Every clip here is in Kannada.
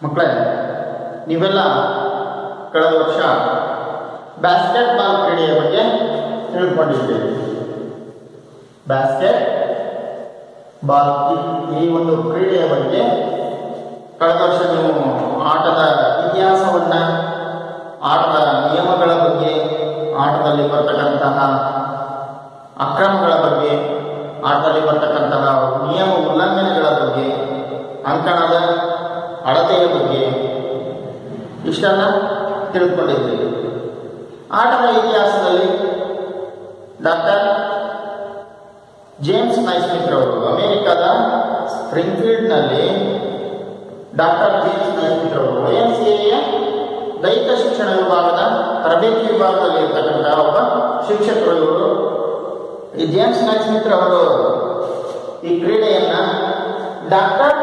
ಮಕ್ಕಳೇ ನೀವೆಲ್ಲ ಕಳೆದ ವರ್ಷ ಬ್ಯಾಸ್ಕೆಟ್ ಬಾಲ್ ಕ್ರೀಡೆಯ ಬಗ್ಗೆ ತಿಳ್ಕೊಂಡಿದ್ದೀರಿ ಬ್ಯಾಸ್ಕೆಟ್ ಬಾಲ್ ಈ- ಈ ಒಂದು ಕ್ರೀಡೆಯ ಬಗ್ಗೆ ಕಳೆದ ವರ್ಷ ನೀವು ಆಟದ ಇತಿಹಾಸವನ್ನ ಆಟದ ನಿಯಮಗಳ ಬಗ್ಗೆ ಆಟದಲ್ಲಿ ಬರ್ತಕ್ಕಂತಹ ಅಕ್ರಮಗಳ ಬಗ್ಗೆ ಆಟದಲ್ಲಿ ಬರ್ತಕ್ಕಂತಹ ನಿಯಮ ಉಲ್ಲಂಘನೆಗಳ ಬಗ್ಗೆ ಅಂಕಣದ ಅಳತೆಯ ಬಗ್ಗೆ ಇಷ್ಟೆಲ್ಲ ತಿಳಿದುಕೊಂಡಿದ್ದೀವಿ ಆಟದ ಇತಿಹಾಸದಲ್ಲಿ ಡಾಕ್ಟರ್ ಜೇಮ್ಸ್ ನೈಸ್ಮಿತ್ ರವರು ಅಮೆರಿಕದ ಸ್ಪ್ರಿಂಗ್ಫೀಲ್ಡ್ನಲ್ಲಿ ಡಾಕ್ಟರ್ ಜೇಮ್ಸ್ ನೈಸ್ಮಿತ್ ರವರು ವೈ ಎಂ ಸಿ ಎಯ ದೈಹಿಕ ಶಿಕ್ಷಣ ವಿಭಾಗದ ತರಬೇತಿ ವಿಭಾಗದಲ್ಲಿ ಇರ್ತಕ್ಕಂಥ ಒಬ್ಬ ಶಿಕ್ಷಕರು ಇವರು ಈ ಜೇಮ್ಸ್ ನೈಸ್ಮಿತ್ ರವರು ಈ ಕ್ರೀಡೆಯನ್ನ doctor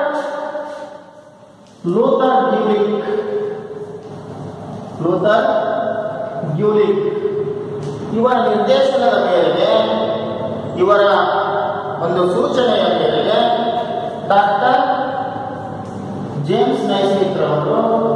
Luther Gulick Luther Gulick ಇವರ ನಿರ್ದೇಶನದ ಮೇರೆಗೆ ಇವರ ಒಂದು ಸೂಚನೆಯ ಮೇರೆಗೆ ಡಾಕ್ಟರ್ ಜೇಮ್ಸ್ ನೈಸ್ಮಿತ್ ರವರು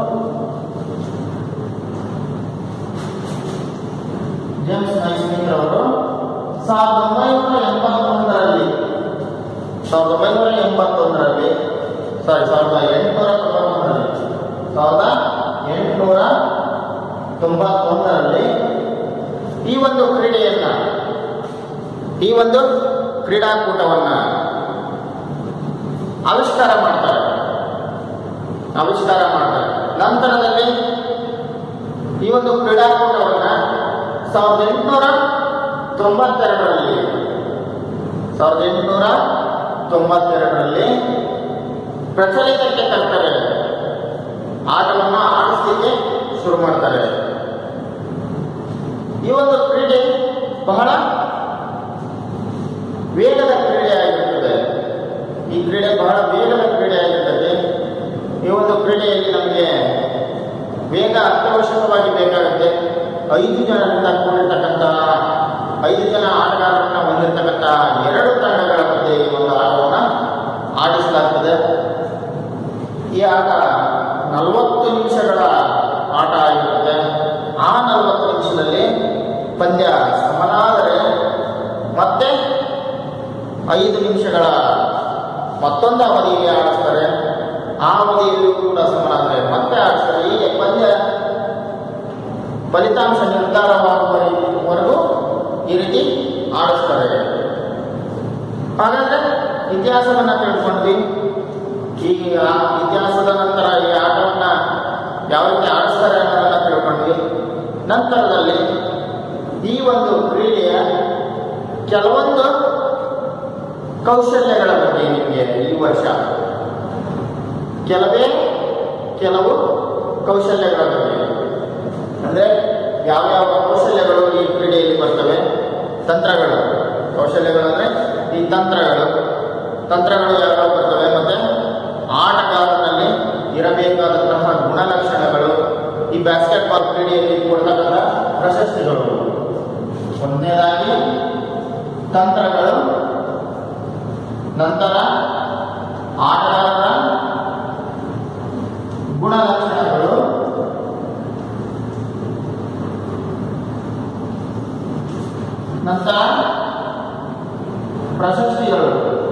ಜೇಮ್ಸ್ ನೈಸ್ಮಿತ್ ರವರು ಸಾವಿರದ ಒಂಬೈನೂರ ಎಂಬತ್ತೊಂದರಲ್ಲಿ ಸಾವಿರದ ಒಂಬೈನೂರ ಎಂಬತ್ತೊಂದರಲ್ಲಿ ಸಾರಿ ಸಾವಿರದ ಎಂಟುನೂರ ತೊಂಬತ್ತೊಂದರಲ್ಲಿ ಸಾವಿರದ ಎಂಟುನೂರ ತೊಂಬತ್ತೊಂದರಲ್ಲಿ ಈ ಒಂದು ಕ್ರೀಡೆಯನ್ನ ಈ ಒಂದು ಕ್ರೀಡಾಕೂಟವನ್ನ ಆವಿಷ್ಕಾರ ಮಾಡ್ತಾರೆ ಆವಿಷ್ಕಾರ ಮಾಡ್ತಾರೆ ನಂತರದಲ್ಲಿ ಈ ಒಂದು ಕ್ರೀಡಾಕೂಟವನ್ನ ಸಾವಿರದ ಎಂಟುನೂರ ತೊಂಬತ್ತೆರಡರಲ್ಲಿ ಸಾವಿರದ ಎಂಟುನೂರ ತೊಂಬತ್ತೆರಡರಲ್ಲಿ ಪ್ರಚಲಿತಕ್ಕೆ ತರ್ತಾರೆ ಆಟವನ್ನು ಆಡಿಸ್ಲಿಕ್ಕೆ ಶುರು ಮಾಡ್ತಾರೆ ಈ ಒಂದು ಕ್ರೀಡೆ ಬಹಳ ವೇಗದ ಕ್ರೀಡೆಯಾಗಿರುತ್ತದೆ ಈ ಕ್ರೀಡೆ ಬಹಳ ವೇಗದ ಕ್ರೀಡೆಯಾಗಿರುತ್ತದೆ ಈ ಒಂದು ಕ್ರೀಡೆಯಲ್ಲಿ ನಮಗೆ ವೇಗ ಅತ್ಯವಶ್ಯಕವಾಗಿ ಬೇಕಾಗುತ್ತೆ ಐದು ಜನರಿಂದ ಕೂಡಿರ್ತಕ್ಕಂತಹ ಐದು ಜನ ಆಟಗಾರರನ್ನ ಹೊಂದಿರತಕ್ಕಂತಹ ಎರಡು ತಂಡಗಳ ಮಧ್ಯೆ ಈ ಒಂದು ಆಟವನ್ನು ಆಡಿಸಲಾಗ್ತದೆ ಈ ಆಟ ನಲವತ್ತು ನಿಮಿಷಗಳ ಆಟ ಆಗಿರುತ್ತೆ ಆ ನಲವತ್ತು ನಿಮಿಷದಲ್ಲಿ ಪಂದ್ಯ ಸಮನಾದರೆ ಮತ್ತೆ ಐದು ನಿಮಿಷಗಳ ಮತ್ತೊಂದು ಅವಧಿಗೆ ಆಡಿಸ್ತಾರೆ ಆ ಅವಧಿಯಲ್ಲೂ ಕೂಡ ಸಮನಾದರೆ ಮತ್ತೆ ಆಡಿಸ್ತಾರೆ ಹೀಗೆ ಪಂದ್ಯ ಫಲಿತಾಂಶ ನಿರ್ಧಾರವಾಗುವವರೆಗೂ ಈ ರೀತಿ ಆಡಿಸ್ತಾರೆ ಹಾಗಾದ್ರೆ ಇತಿಹಾಸವನ್ನ ತಿಳ್ಕೊಂಡ್ವಿ ಈ ಆ ಇತಿಹಾಸದ ನಂತರ ಈ ಆಟವನ್ನ ಯಾವ ರೀತಿ ಆಡಿಸ್ತಾರೆ ಅನ್ನೋದನ್ನ ತಿಳ್ಕೊಂಡ್ವಿ ನಂತರದಲ್ಲಿ ಈ ಒಂದು ಕ್ರೀಡೆಯ ಕೆಲವೊಂದು ಕೌಶಲ್ಯಗಳ ಬಗ್ಗೆ ನಿಮಗೆ ಈ ವರ್ಷ ಕೆಲವೇ ಕೆಲವು ಕೌಶಲ್ಯಗಳ ಬಗ್ಗೆ ಅಂದ್ರೆ ಯಾವ್ಯಾವ ಕೌಶಲ್ಯಗಳು ಈ ಕ್ರೀಡೆಯಲ್ಲಿ ಬರ್ತವೆ ತಂತ್ರಗಳು ಕೌಶಲ್ಯಗಳು ಅಂದ್ರೆ ಈ ತಂತ್ರಗಳು ತಂತ್ರಗಳು ಯಾವ್ಯಾವ ಬರ್ತವೆ ಮತ್ತೆ ಆಟಗಾರನಲ್ಲಿ ಇರಬೇಕಾದಂತಹ ಗುಣಲಕ್ಷಣಗಳು ಈ ಬ್ಯಾಸ್ಕೆಟ್ ಬಾಲ್ ಕ್ರೀಡೆಯಲ್ಲಿ ಕೊಡ್ತಕ್ಕಂಥ ಪ್ರಶಸ್ತಿಗಳು ಒಂದನೇದಾಗಿ ತಂತ್ರಗಳು ನಂತರ ಆಟಗಾರರ ಗುಣಲಕ್ಷಣಗಳು ನಂತರ ಪ್ರಶಸ್ತಿಗಳು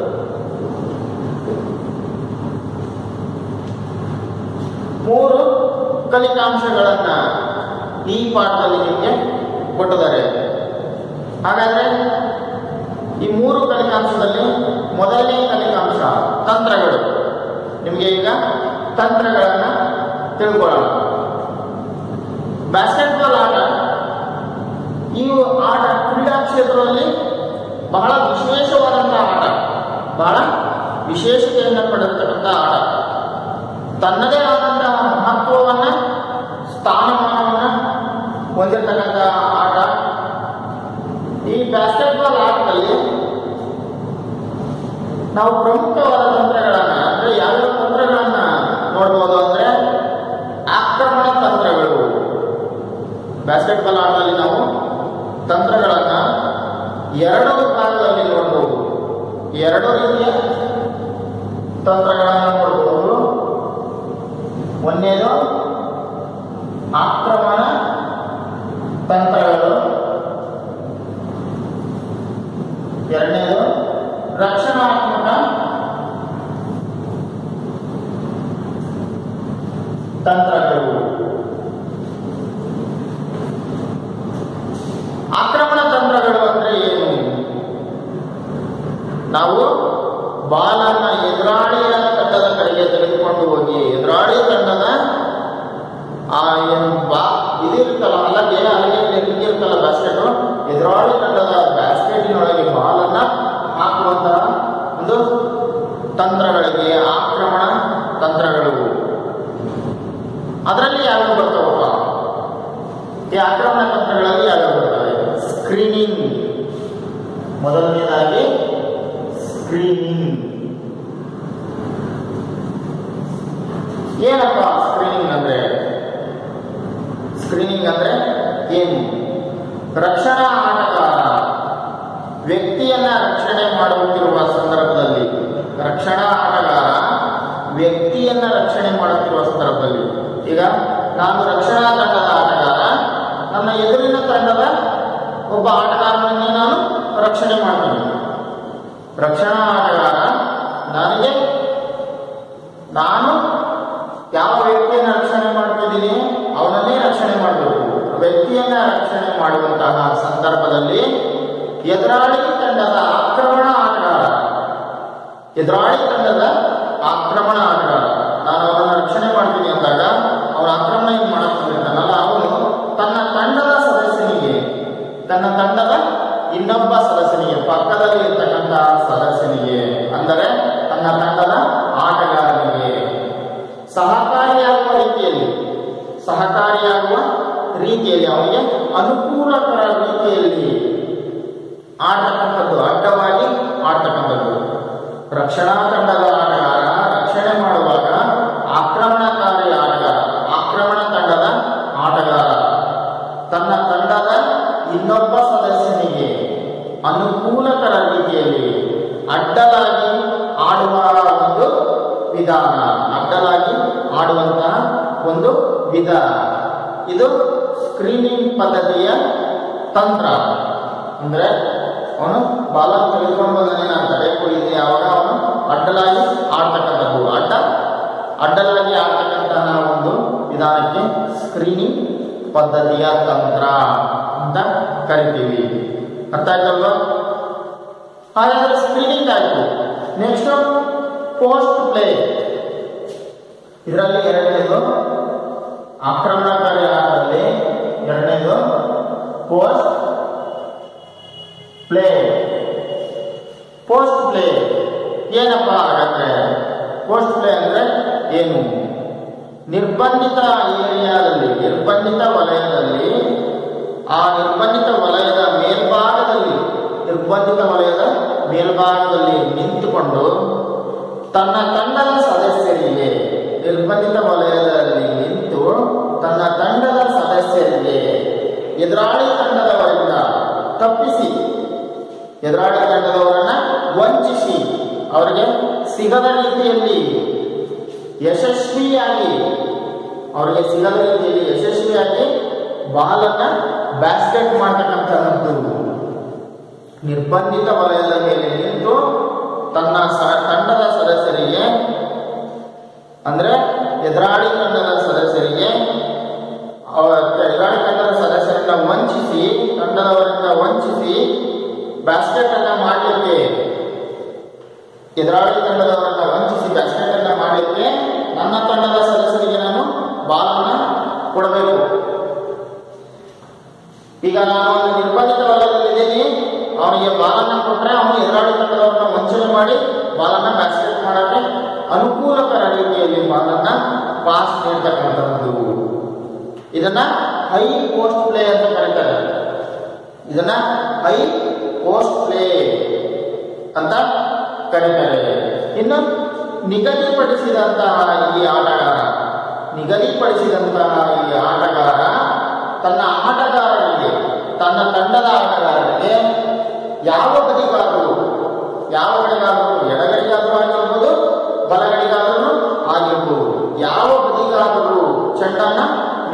ಮೂರು ಕಲಿಕಾಂಶಗಳನ್ನ ಈ ಪಾಠದಲ್ಲಿ ನಿಮಗೆ ಕೊಟ್ಟಿದ್ದಾರೆ ಹಾಗಾದ್ರೆ ಈ ಮೂರು ಕಲಿಕಾಂಶದಲ್ಲಿ ಮೊದಲನೇ ಕಲಿಕಾಂಶ ತಂತ್ರಗಳು ನಿಮಗೆ ಈಗ ತಂತ್ರಗಳನ್ನ ತಿಳ್ಕೊಳ್ಳೋಣ ಬಾಸ್ಕೆಟ್ಬಾಲ್ ಆಟ ಈ ಆಟ ಕ್ರೀಡಾ ಕ್ಷೇತ್ರದಲ್ಲಿ ಬಹಳ ವಿಶೇಷವಾದಂತಹ ಆಟ ಬಹಳ ವಿಶೇಷತೆಯನ್ನು ಪಡೆದಿರ್ತಕ್ಕಂಥ ಆಟ ತನ್ನದೇ ಆದಂತಹ ಮಹತ್ವವನ್ನ ಸ್ಥಾನಮಾನವನ್ನ ಹೊಂದಿರತಕ್ಕಂಥ ಆಟ ಈ ಬಾಸ್ಕೆಟ್ಬಾಲ್ ಆಟದಲ್ಲಿ ನಾವು ಪ್ರಮುಖವಾದ ತಂತ್ರಗಳನ್ನ ಅಂದ್ರೆ ಯಾವ್ಯಾವ ತಂತ್ರಗಳನ್ನ ನೋಡ್ಬೋದು ಅಂದ್ರೆ ಆಕ್ರಮಣ ತಂತ್ರಗಳು ಬಾಸ್ಕೆಟ್ಬಾಲ್ ಆಟದಲ್ಲಿ ನಾವು ತಂತ್ರಗಳನ್ನ ಎರಡು ವಿಭಾಗದಲ್ಲಿ ನೋಡಬಹುದು ಎರಡು ರೀತಿಯ ತಂತ್ರಗಳನ್ನು ನೋಡಬಹುದು ಒಂದನೇದು ಆಕ್ರಮಣ ತಂತ್ರಗಳು ಎರಡನೇದು ರಕ್ಷಣಾತ್ಮಕ ತಂತ್ರಗಳು ಆಕ್ರಮಣ ತಂತ್ರಗಳು ಅಂದ್ರೆ ಏನು ನಾವು ಬಾಲನ್ನ ಎದುರಾಳಿಯ ತಂಡದ ಕಡೆಗೆ ತೆಗೆದುಕೊಂಡು ಹೋಗಿ ಎದುರಾಳಿ ತಂಡದ ಆ ಏನು ಬಾ ಇದಿರುತ್ತಲ್ಲ ಅಲ್ಲಗೆ ಅಲ್ಲಿಗೆ ಇರುತ್ತಲ್ಲ ಬ್ಯಾಸ್ಕೆಟ್ ಎದುರಾಳಿ ತಂಡದ ಬ್ಯಾಸ್ಕೆಟಿನೊಳಗೆ ಬಾಲನ್ನ ಹಾಕುವಂತಹ ಒಂದು ತಂತ್ರಗಳಿಗೆ ಆಕ್ರಮಣ ತಂತ್ರಗಳು ಅದರಲ್ಲಿ ಯಾವ್ಯಾವ ಬರ್ತಾವಪ್ಪ ಈ ಆಕ್ರಮಣ ತಂತ್ರಗಳಲ್ಲಿ ಯಾವ್ಯಾವ ಬರ್ತವೆ ಸ್ಕ್ರೀನಿಂಗ್ ಮೊದಲನೇದಾಗಿ ಸ್ಕ್ರೀನಿಂಗ್ ಏನಪ್ಪ ಸ್ಕ್ರೀನಿಂಗ್ ಅಂದ್ರೆ ಸ್ಕ್ರೀನಿಂಗ್ ಅಂದ್ರೆ ಏನು ರಕ್ಷಣಾ ಆಟಗಾರ ವ್ಯಕ್ತಿಯನ್ನ ರಕ್ಷಣೆ ಮಾಡುತ್ತಿರುವ ಸಂದರ್ಭದಲ್ಲಿ ರಕ್ಷಣಾ ಆಟಗಾರ ವ್ಯಕ್ತಿಯನ್ನ ರಕ್ಷಣೆ ಮಾಡುತ್ತಿರುವ ಸಂದರ್ಭದಲ್ಲಿ ಈಗ ನಾನು ರಕ್ಷಣಾ ತಂಡದ ಆಟಗಾರ ನನ್ನ ಎದುರಿನ ತಂಡದ ಒಬ್ಬ ಆಟಗಾರನನ್ನೇ ನಾನು ರಕ್ಷಣೆ ಮಾಡ್ತೀನಿ ರಕ್ಷಣಾ ಆಟಗಾರ ನನಗೆ ನಾನು ಯಾವ ವ್ಯಕ್ತಿಯನ್ನ ರಕ್ಷಣೆ ಮಾಡ್ತಿದ್ದೀನಿ ಅವನನ್ನೇ ರಕ್ಷಣೆ ಮಾಡಬೇಕು ವ್ಯಕ್ತಿಯನ್ನ ರಕ್ಷಣೆ ಮಾಡುವಂತಹ ಸಂದರ್ಭದಲ್ಲಿ ಎದುರಾಳಿ ತಂಡದ ಆಕ್ರಮಣ ಆಟಗಾರ ಎದುರಾಳಿ ತಂಡದ ಆಕ್ರಮಣ ಆಟಗಾರ ನಾನು ಅವನನ್ನು ರಕ್ಷಣೆ ಮಾಡ್ತೀನಿ ಅಂದಾಗ ಅವನ ಆಕ್ರಮಣ ಏನು ಮಾಡ್ತಿರ್ತಾನಲ್ಲ ಅವನು ತನ್ನ ತಂಡದ ಸದಸ್ಯನಿಗೆ ತನ್ನ ತಂಡದ ಇನ್ನೊಬ್ಬ ಸದಸ್ಯನಿಗೆ ಪಕ್ಕದಲ್ಲಿ ಇರ್ತಕ್ಕಂತಹ ಸದಸ್ಯನಿಗೆ ಅಂದರೆ ತನ್ನ ತಂಡದ ಆಟಗಾರನಿಗೆ ಸಹಕಾರಿಯಾಗುವ ರೀತಿಯಲ್ಲಿ ಸಹಕಾರಿಯಾಗುವ ರೀತಿಯಲ್ಲಿ ಅವನಿಗೆ ಅನುಕೂಲಕರ ರೀತಿಯಲ್ಲಿ ಆಡ್ತಕ್ಕಂಥದ್ದು ಅಡ್ಡವಾಗಿ ಆಡ್ತಕ್ಕಂಥದ್ದು ರಕ್ಷಣಾ ತಂಡದ ಆಟಗಾರ ರಕ್ಷಣೆ ಮಾಡುವಾಗ ಆಕ್ರಮಣಕಾರಿ ಆಟಗಾರ ಆಕ್ರಮಣ ತಂಡದ ಆಟಗಾರ ತನ್ನ ತಂಡದ ಇನ್ನೊಬ್ಬ ಸದಸ್ಯನಿಗೆ ಅನುಕೂಲಕರ ರೀತಿಯಲ್ಲಿ ಅಡ್ಡಲಾಗಿ ಆಡುವ ಒಂದು ವಿಧಾನ ಅಡ್ಡಲಾಗಿ ಆಡುವಂತಹ ಒಂದು ವಿಧ ಇದು ಸ್ಕ್ರೀನಿಂಗ್ ಪದ್ಧತಿಯ ತಂತ್ರ ಅಂದ್ರೆ ಅವನು ಬಾಲ ತೆಗೆದುಕೊಂಡು ಬಂದನೆ ನಾನು ತಡೆ ಕುಡಿದೆ ಯಾವಾಗ ಅವನು ಅಡ್ಡಲಾಗಿ ಆಡ್ತಕ್ಕಂಥದ್ದು ಅಡ್ಡ ಅಡ್ಡಲಾಗಿ ಆಡ್ತಕ್ಕಂತಹ ಒಂದು ವಿಧಾನಕ್ಕೆ ಸ್ಕ್ರೀನಿಂಗ್ ಪದ್ಧತಿಯ ತಂತ್ರ ಅಂತ ಕರಿತೀವಿ ಅರ್ಥ ಆಯ್ತಲ್ವಾ ಹಾಗಾದ್ರೆ ಸ್ಕ್ರೀನಿಂಗ್ ಆಯ್ತು ನೆಕ್ಸ್ಟ್ ಪೋಸ್ಟ್ ಪ್ಲೇ ಇದರಲ್ಲಿ ಎರಡನೇದು ಆಕ್ರಮಣಕಾರಿ ಆಟದಲ್ಲಿ ಎರಡನೇದು ಪೋಸ್ಟ್ ಪ್ಲೇ ಪೋಸ್ಟ್ ಪ್ಲೇ ಏನಪ್ಪ ಹಾಗಾದ್ರೆ ಪೋಸ್ಟ್ ಪ್ಲೇ ಅಂದ್ರೆ ಏನು ನಿರ್ಬಂಧಿತ ಏರಿಯಾದಲ್ಲಿ ನಿರ್ಬಂಧಿತ ವಲಯದಲ್ಲಿ ಆ ನಿರ್ಬಂಧಿತ ವಲಯದ ಮೇಲ್ಭಾಗದಲ್ಲಿ ನಿರ್ಬಂಧಿತ ವಲಯದ ಮೇಲ್ಭಾಗದಲ್ಲಿ ನಿಂತುಕೊಂಡು ತನ್ನ ತಂಡದ ಸದಸ್ಯರಿಗೆ ನಿರ್ಬಂಧಿತ ವಲಯದಲ್ಲಿ ನಿಂತು ತನ್ನ ತಂಡದ ಸದಸ್ಯರಿಗೆ ಎದುರಾಳಿ ತಂಡದವರಿಂದ ತಪ್ಪಿಸಿ ಎದುರಾಳಿ ತಂಡದವರನ್ನ ವಂಚಿಸಿ ಅವರಿಗೆ ಸಿಗದ ರೀತಿಯಲ್ಲಿ ಯಶಸ್ವಿಯಾಗಿ ಅವರಿಗೆ ಸಿಗದ ರೀತಿಯಲ್ಲಿ ಯಶಸ್ವಿಯಾಗಿ ಬಾಲನ್ನ ಬ್ಯಾಸ್ಕೆಟ್ ಮಾಡ್ತಕ್ಕಂಥದ್ದು ನಿರ್ಬಂಧಿತ ವಲಯದ ಮೇಲೆ ನಿಂತು ತನ್ನ ಸ ತಂಡದ ಸದಸ್ಯರಿಗೆ ಅಂದ್ರೆ ಎದುರಾಳಿ ತಂಡದ ಸದಸ್ಯರಿಗೆ ಅವ ಎದುರಾಳಿ ತಂಡದ ಸದಸ್ಯರನ್ನ ವಂಚಿಸಿ ತಂಡದವರಿಂದ ವಂಚಿಸಿ ಬ್ಯಾಸ್ಕೆಟ್ ಅನ್ನ ಮಾಡಲಿಕ್ಕೆ ಎದುರಾಳಿ ತಂಡದವರನ್ನ ವಂಚಿಸಿ ಬ್ಯಾಸ್ಕೆಟ್ ಅನ್ನ ಮಾಡಲಿಕ್ಕೆ ನನ್ನ ತಂಡದ ಸದಸ್ಯರಿಗೆ ನಾನು ಬಾಲನ್ನ ಕೊಡಬೇಕು ಈಗ ನಾನು ಒಂದು ನಿರ್ಬಂಧಿತ ವಲಯದಲ್ಲಿದ್ದೀನಿ ಅವನಿಗೆ ಬಾಲನ್ನ ಕೊಟ್ರೆ ಅವನು ಎದುರಾಳಿ ತಂಡದವರನ್ನ ವಂಚನೆ ಮಾಡಿ ಬಾಲನ್ನ ಬ್ಯಾಸ್ಕೆಟ್ ಮಾಡಕ್ಕೆ ಅನುಕೂಲಕರ ರೀತಿಯಲ್ಲಿ ಬಾಲನ್ನ ಪಾಸ್ ನೀಡ್ತಕ್ಕಂಥದ್ದು ಇದನ್ನ ಹೈ ಪೋಸ್ಟ್ ಪ್ಲೇ ಅಂತ ಕರೀತಾರೆ ಇದನ್ನ ಹೈ ಪೋಸ್ಟ್ ಪ್ಲೇ ಅಂತ ಕರೀತಾರೆ ಇನ್ನು ನಿಗದಿಪಡಿಸಿದಂತಹ ಈ ಆಟಗಾರ ನಿಗದಿಪಡಿಸಿದಂತಹ ಈ ಆಟಗಾರ ತನ್ನ ಆಟಗಾರರಿಗೆ ತನ್ನ ತಂಡದ ಆಟಗಾರರಿಗೆ ಯಾವ ಬದಿಗಾರರು ಯಾವ ಬದಿಗಾರರು ಎಡಗಡಿಗಾದರೂ ಆಗಿರ್ಬೋದು ಬಲಗಡಿಗಾದರೂ ಆಗಿರ್ಬೋದು ಯಾವ ಬದಿಗಾರರು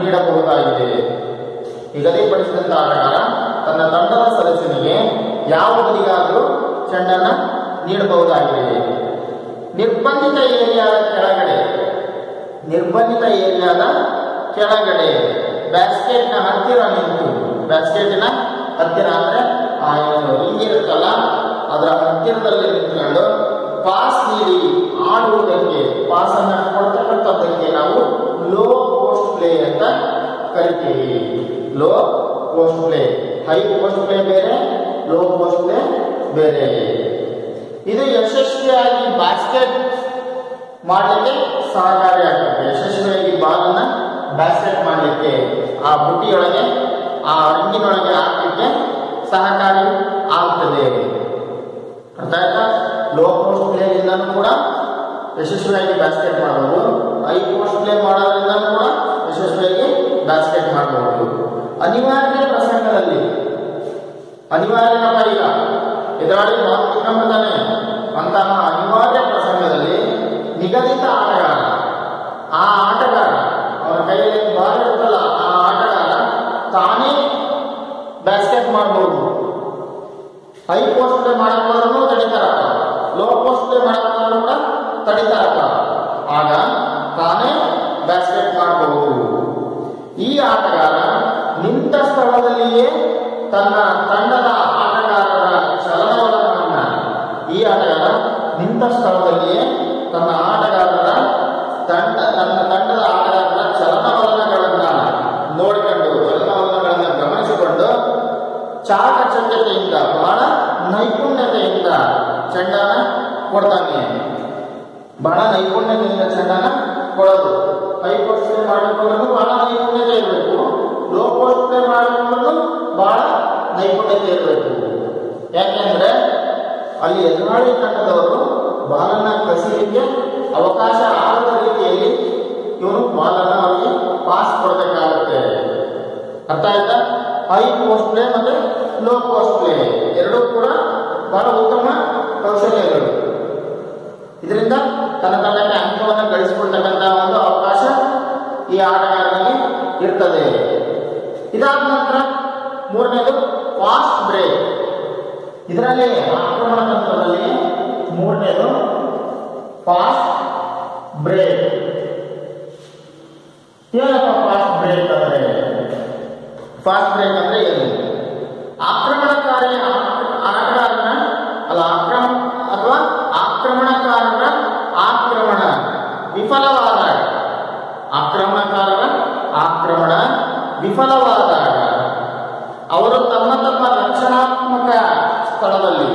ನೀಡಬಹುದಾಗಿದೆ ನಿಗದಿಪಡಿಸಿದಂತ ಆಟಗಾರ ತನ್ನ ತಂಡದ ಸದಸ್ಯನಿಗೆ ಯಾವ ಬದಿಗಾದರೂ ಚೆಂಡನ್ನು ನೀಡಬಹುದಾಗಿದೆ ನಿರ್ಬಂಧಿತ ಏರಿಯಾದ ಕೆಳಗಡೆ ನಿರ್ಬಂಧಿತ ಏರಿಯಾದ ಕೆಳಗಡೆ ಬ್ಯಾಸ್ಕೆಟ್ನ ಹತ್ತಿರ ನಿಂತು ಬ್ಯಾಸ್ಕೆಟ್ನ ಹತ್ತಿರ ಅಂದ್ರೆ ಆ ಏನು ರಿಂಗ್ ಇರುತ್ತಲ್ಲ ಅದರ ಹತ್ತಿರದಲ್ಲಿ ನಿಂತ್ಕೊಂಡು ಪಾಸ್ ನೀಡಿ ಆಡುವುದಕ್ಕೆ ಪಾಸ್ ಅನ್ನ ಕೊಡ್ತಕ್ಕಂಥದ್ದಕ್ಕೆ ನಾವು ಲೋ ಪೋಸ್ಟ್ ಪ್ಲೇ ಅಂತ ಕರಿತೀವಿ low post play high post play ಬೇರೆ ಲೋ ಪೋಸ್ಟ್ ಪ್ಲೇ ಬೇರೆ ಇದು ಯಶಸ್ವಿಯಾಗಿ ಬಾಸ್ಕೆಟ್ ಮಾಡಲಿಕ್ಕೆ ಸಹಕಾರಿಯಾಗುತ್ತೆ ಯಶಸ್ವಿಯಾಗಿ ಬಾಲನ್ನ ಬ್ಯಾಸ್ಕೆಟ್ ಮಾಡಲಿಕ್ಕೆ ಆ ಬುಟ್ಟಿಯೊಳಗೆ ಆ ರಿಂಗಿನೊಳಗೆ ಹಾಕಲಿಕ್ಕೆ ಸಹಕಾರಿ ಆಗ್ತದೆ ಅರ್ಥ ಆಯ್ತಾ ಲೋ ಪೋಸ್ಟ್ ಪ್ಲೇಯಿಂದನೂ ಕೂಡ ಯಶಸ್ವಿಯಾಗಿ ಬ್ಯಾಸ್ಕೆಟ್ ಮಾಡಬಹುದು ಹೈ ಪೋಸ್ಟ್ ಪ್ಲೇ ಮಾಡೋದ್ರಿಂದನೂ ಕೂಡ ಯಶಸ್ವಿಯಾಗಿ ಬ್ಯಾಸ್ಕೆಟ್ ಮಾಡಬಹುದು ಅನಿವಾರ್ಯ ಪ್ರಸಂಗದಲ್ಲಿ ಅನಿವಾರ್ಯನಪ್ಪ ಈಗ ಎದುರಾಳಿ ಬಾಲ್ ಕಿತ್ಕೊಂಡ್ಬಿಡ್ತಾನೆ ಅಂತಹ ಅನಿವಾರ್ಯ ಪ್ರಸಂಗದಲ್ಲಿ ನಿಗದಿತ ಆಟಗಾರ ಆ ಆಟಗಾರ ಅವನ ಕೈಯಲ್ಲಿ ಬಾಲ್ ಇರುತ್ತಲ್ಲ ಆ ಆಟಗಾರ ತಾನೇ ಬ್ಯಾಸ್ಕೆಟ್ ಮಾಡಬಹುದು ಹೈ ಪೋಸ್ಟ್ ಪ್ಲೇ ಮಾಡಕ್ಕೋದ್ರೂ ತಡಿತಾರಪ್ಪ ಲೋ ಪೋಸ್ಟ್ ಪ್ಲೇ ಮಾಡಕ್ಕೋದ್ರೂ ಕೂಡ ತಡಿತಾರಪ್ಪ ಆಗ ತಾನೇ ಬ್ಯಾಸ್ಕೆಟ್ ಮಾಡಬಹುದು ಈ ಆಟಗಾರ ನಿಂತ ಸ್ಥಳದಲ್ಲಿಯೇ ತನ್ನ ತಂಡದ ಆಟಗಾರರ ಚಲನವಲನವನ್ನ ಈ ಆಟಗಾರ ನಿಂತ ಸ್ಥಳದಲ್ಲಿಯೇ ತನ್ನ ಆಟಗಾರರ ತಂಡ ತನ್ನ ತಂಡದ ಆಟಗಾರರ ಚಲನವಲನಗಳನ್ನ ನೋಡಿಕೊಂಡು ಚಲನವಲನಗಳನ್ನ ಗಮನಿಸಿಕೊಂಡು ಚಾಕಚಕ್ಯತೆಯಿಂದ ಬಹಳ ನೈಪುಣ್ಯತೆಯಿಂದ ಚೆಂಡನ ಕೊಡ್ತಾನೆ ಬಹಳ ನೈಪುಣ್ಯತೆಯಿಂದ ಚೆಂಡನ ಕೊಡೋದು ಹೈ ಪೋಸ್ಟ್ ಪ್ಲೇ ಮಾಡಿಕೊಂಡು ಬಹಳ ನೈಪುಣ್ಯತೆ ಇರಬೇಕು ಲೋ ಪೋಸ್ಟ್ ಪ್ಲೇ ಮಾಡಿಕೊಂಡು ಬಹಳ ನೈಪುಣ್ಯತೆ ಇರಬೇಕು ಯಾಕೆಂದ್ರೆ ಅಲ್ಲಿ ಎದುರಾಳಿ ತಂಡದವರು ಬಾಲನ್ನ ಕಸಿಲಿಕ್ಕೆ ಅವಕಾಶ ಆಗದ ರೀತಿಯಲ್ಲಿ ಇವನು ಬಾಲನ್ನ ಅವರಿಗೆ ಪಾಸ್ ಕೊಡಬೇಕಾಗುತ್ತೆ ಅರ್ಥ ಆಯ್ತಾ ಹೈ ಪೋಸ್ಟ್ ಪ್ಲೇ ಮತ್ತೆ ಲೋ ಪೋಸ್ಟ್ ಪ್ಲೇ ಎರಡೂ ಕೂಡ ಬಹಳ ಉತ್ತಮ ಕೌಶಲ್ಯಗಳು ಇದರಿಂದ ತನ್ನ ತಂಡಕ್ಕೆ ಅಂಕವನ್ನು ಗಳಿಸಿಕೊಳ್ತಕ್ಕಂಥ ಒಂದು ಅವಕಾಶ ಈ ಆಟಗಾರನಿಗೆ ಇರ್ತದೆ ಇದಾದ ನಂತರ ಮೂರನೇದು ಫಾಸ್ಟ್ ಬ್ರೇಕ್ ಇದರಲ್ಲಿ ಆಕ್ರಮಣ ತಂತ್ರದಲ್ಲಿ ಮೂರನೇದು ಫಾಸ್ಟ್ ಬ್ರೇಕ್ ಏನಪ್ಪ ಫಾಸ್ಟ್ ಬ್ರೇಕ್ ಅಂದ್ರೆ ಫಾಸ್ಟ್ ಬ್ರೇಕ್ ಅಂದ್ರೆ ಏನು ಆಕ್ರಮಣಕಾರಿ ಆ- ಆಟಗಾರನ ಅಲ್ಲ ಆಕ್ರಮ ಅಥವಾ ಆಕ್ರಮಣಕಾರರ ಆಕ್ರಮಣ ವಿಫಲವಾದಾಗ ಆಕ್ರಮಣಕಾರರ ಆಕ್ರಮಣ ವಿಫಲವಾದಾಗ ಅವರು ತಮ್ಮ ತಮ್ಮ ರಕ್ಷಣಾತ್ಮಕ ಸ್ಥಳದಲ್ಲಿ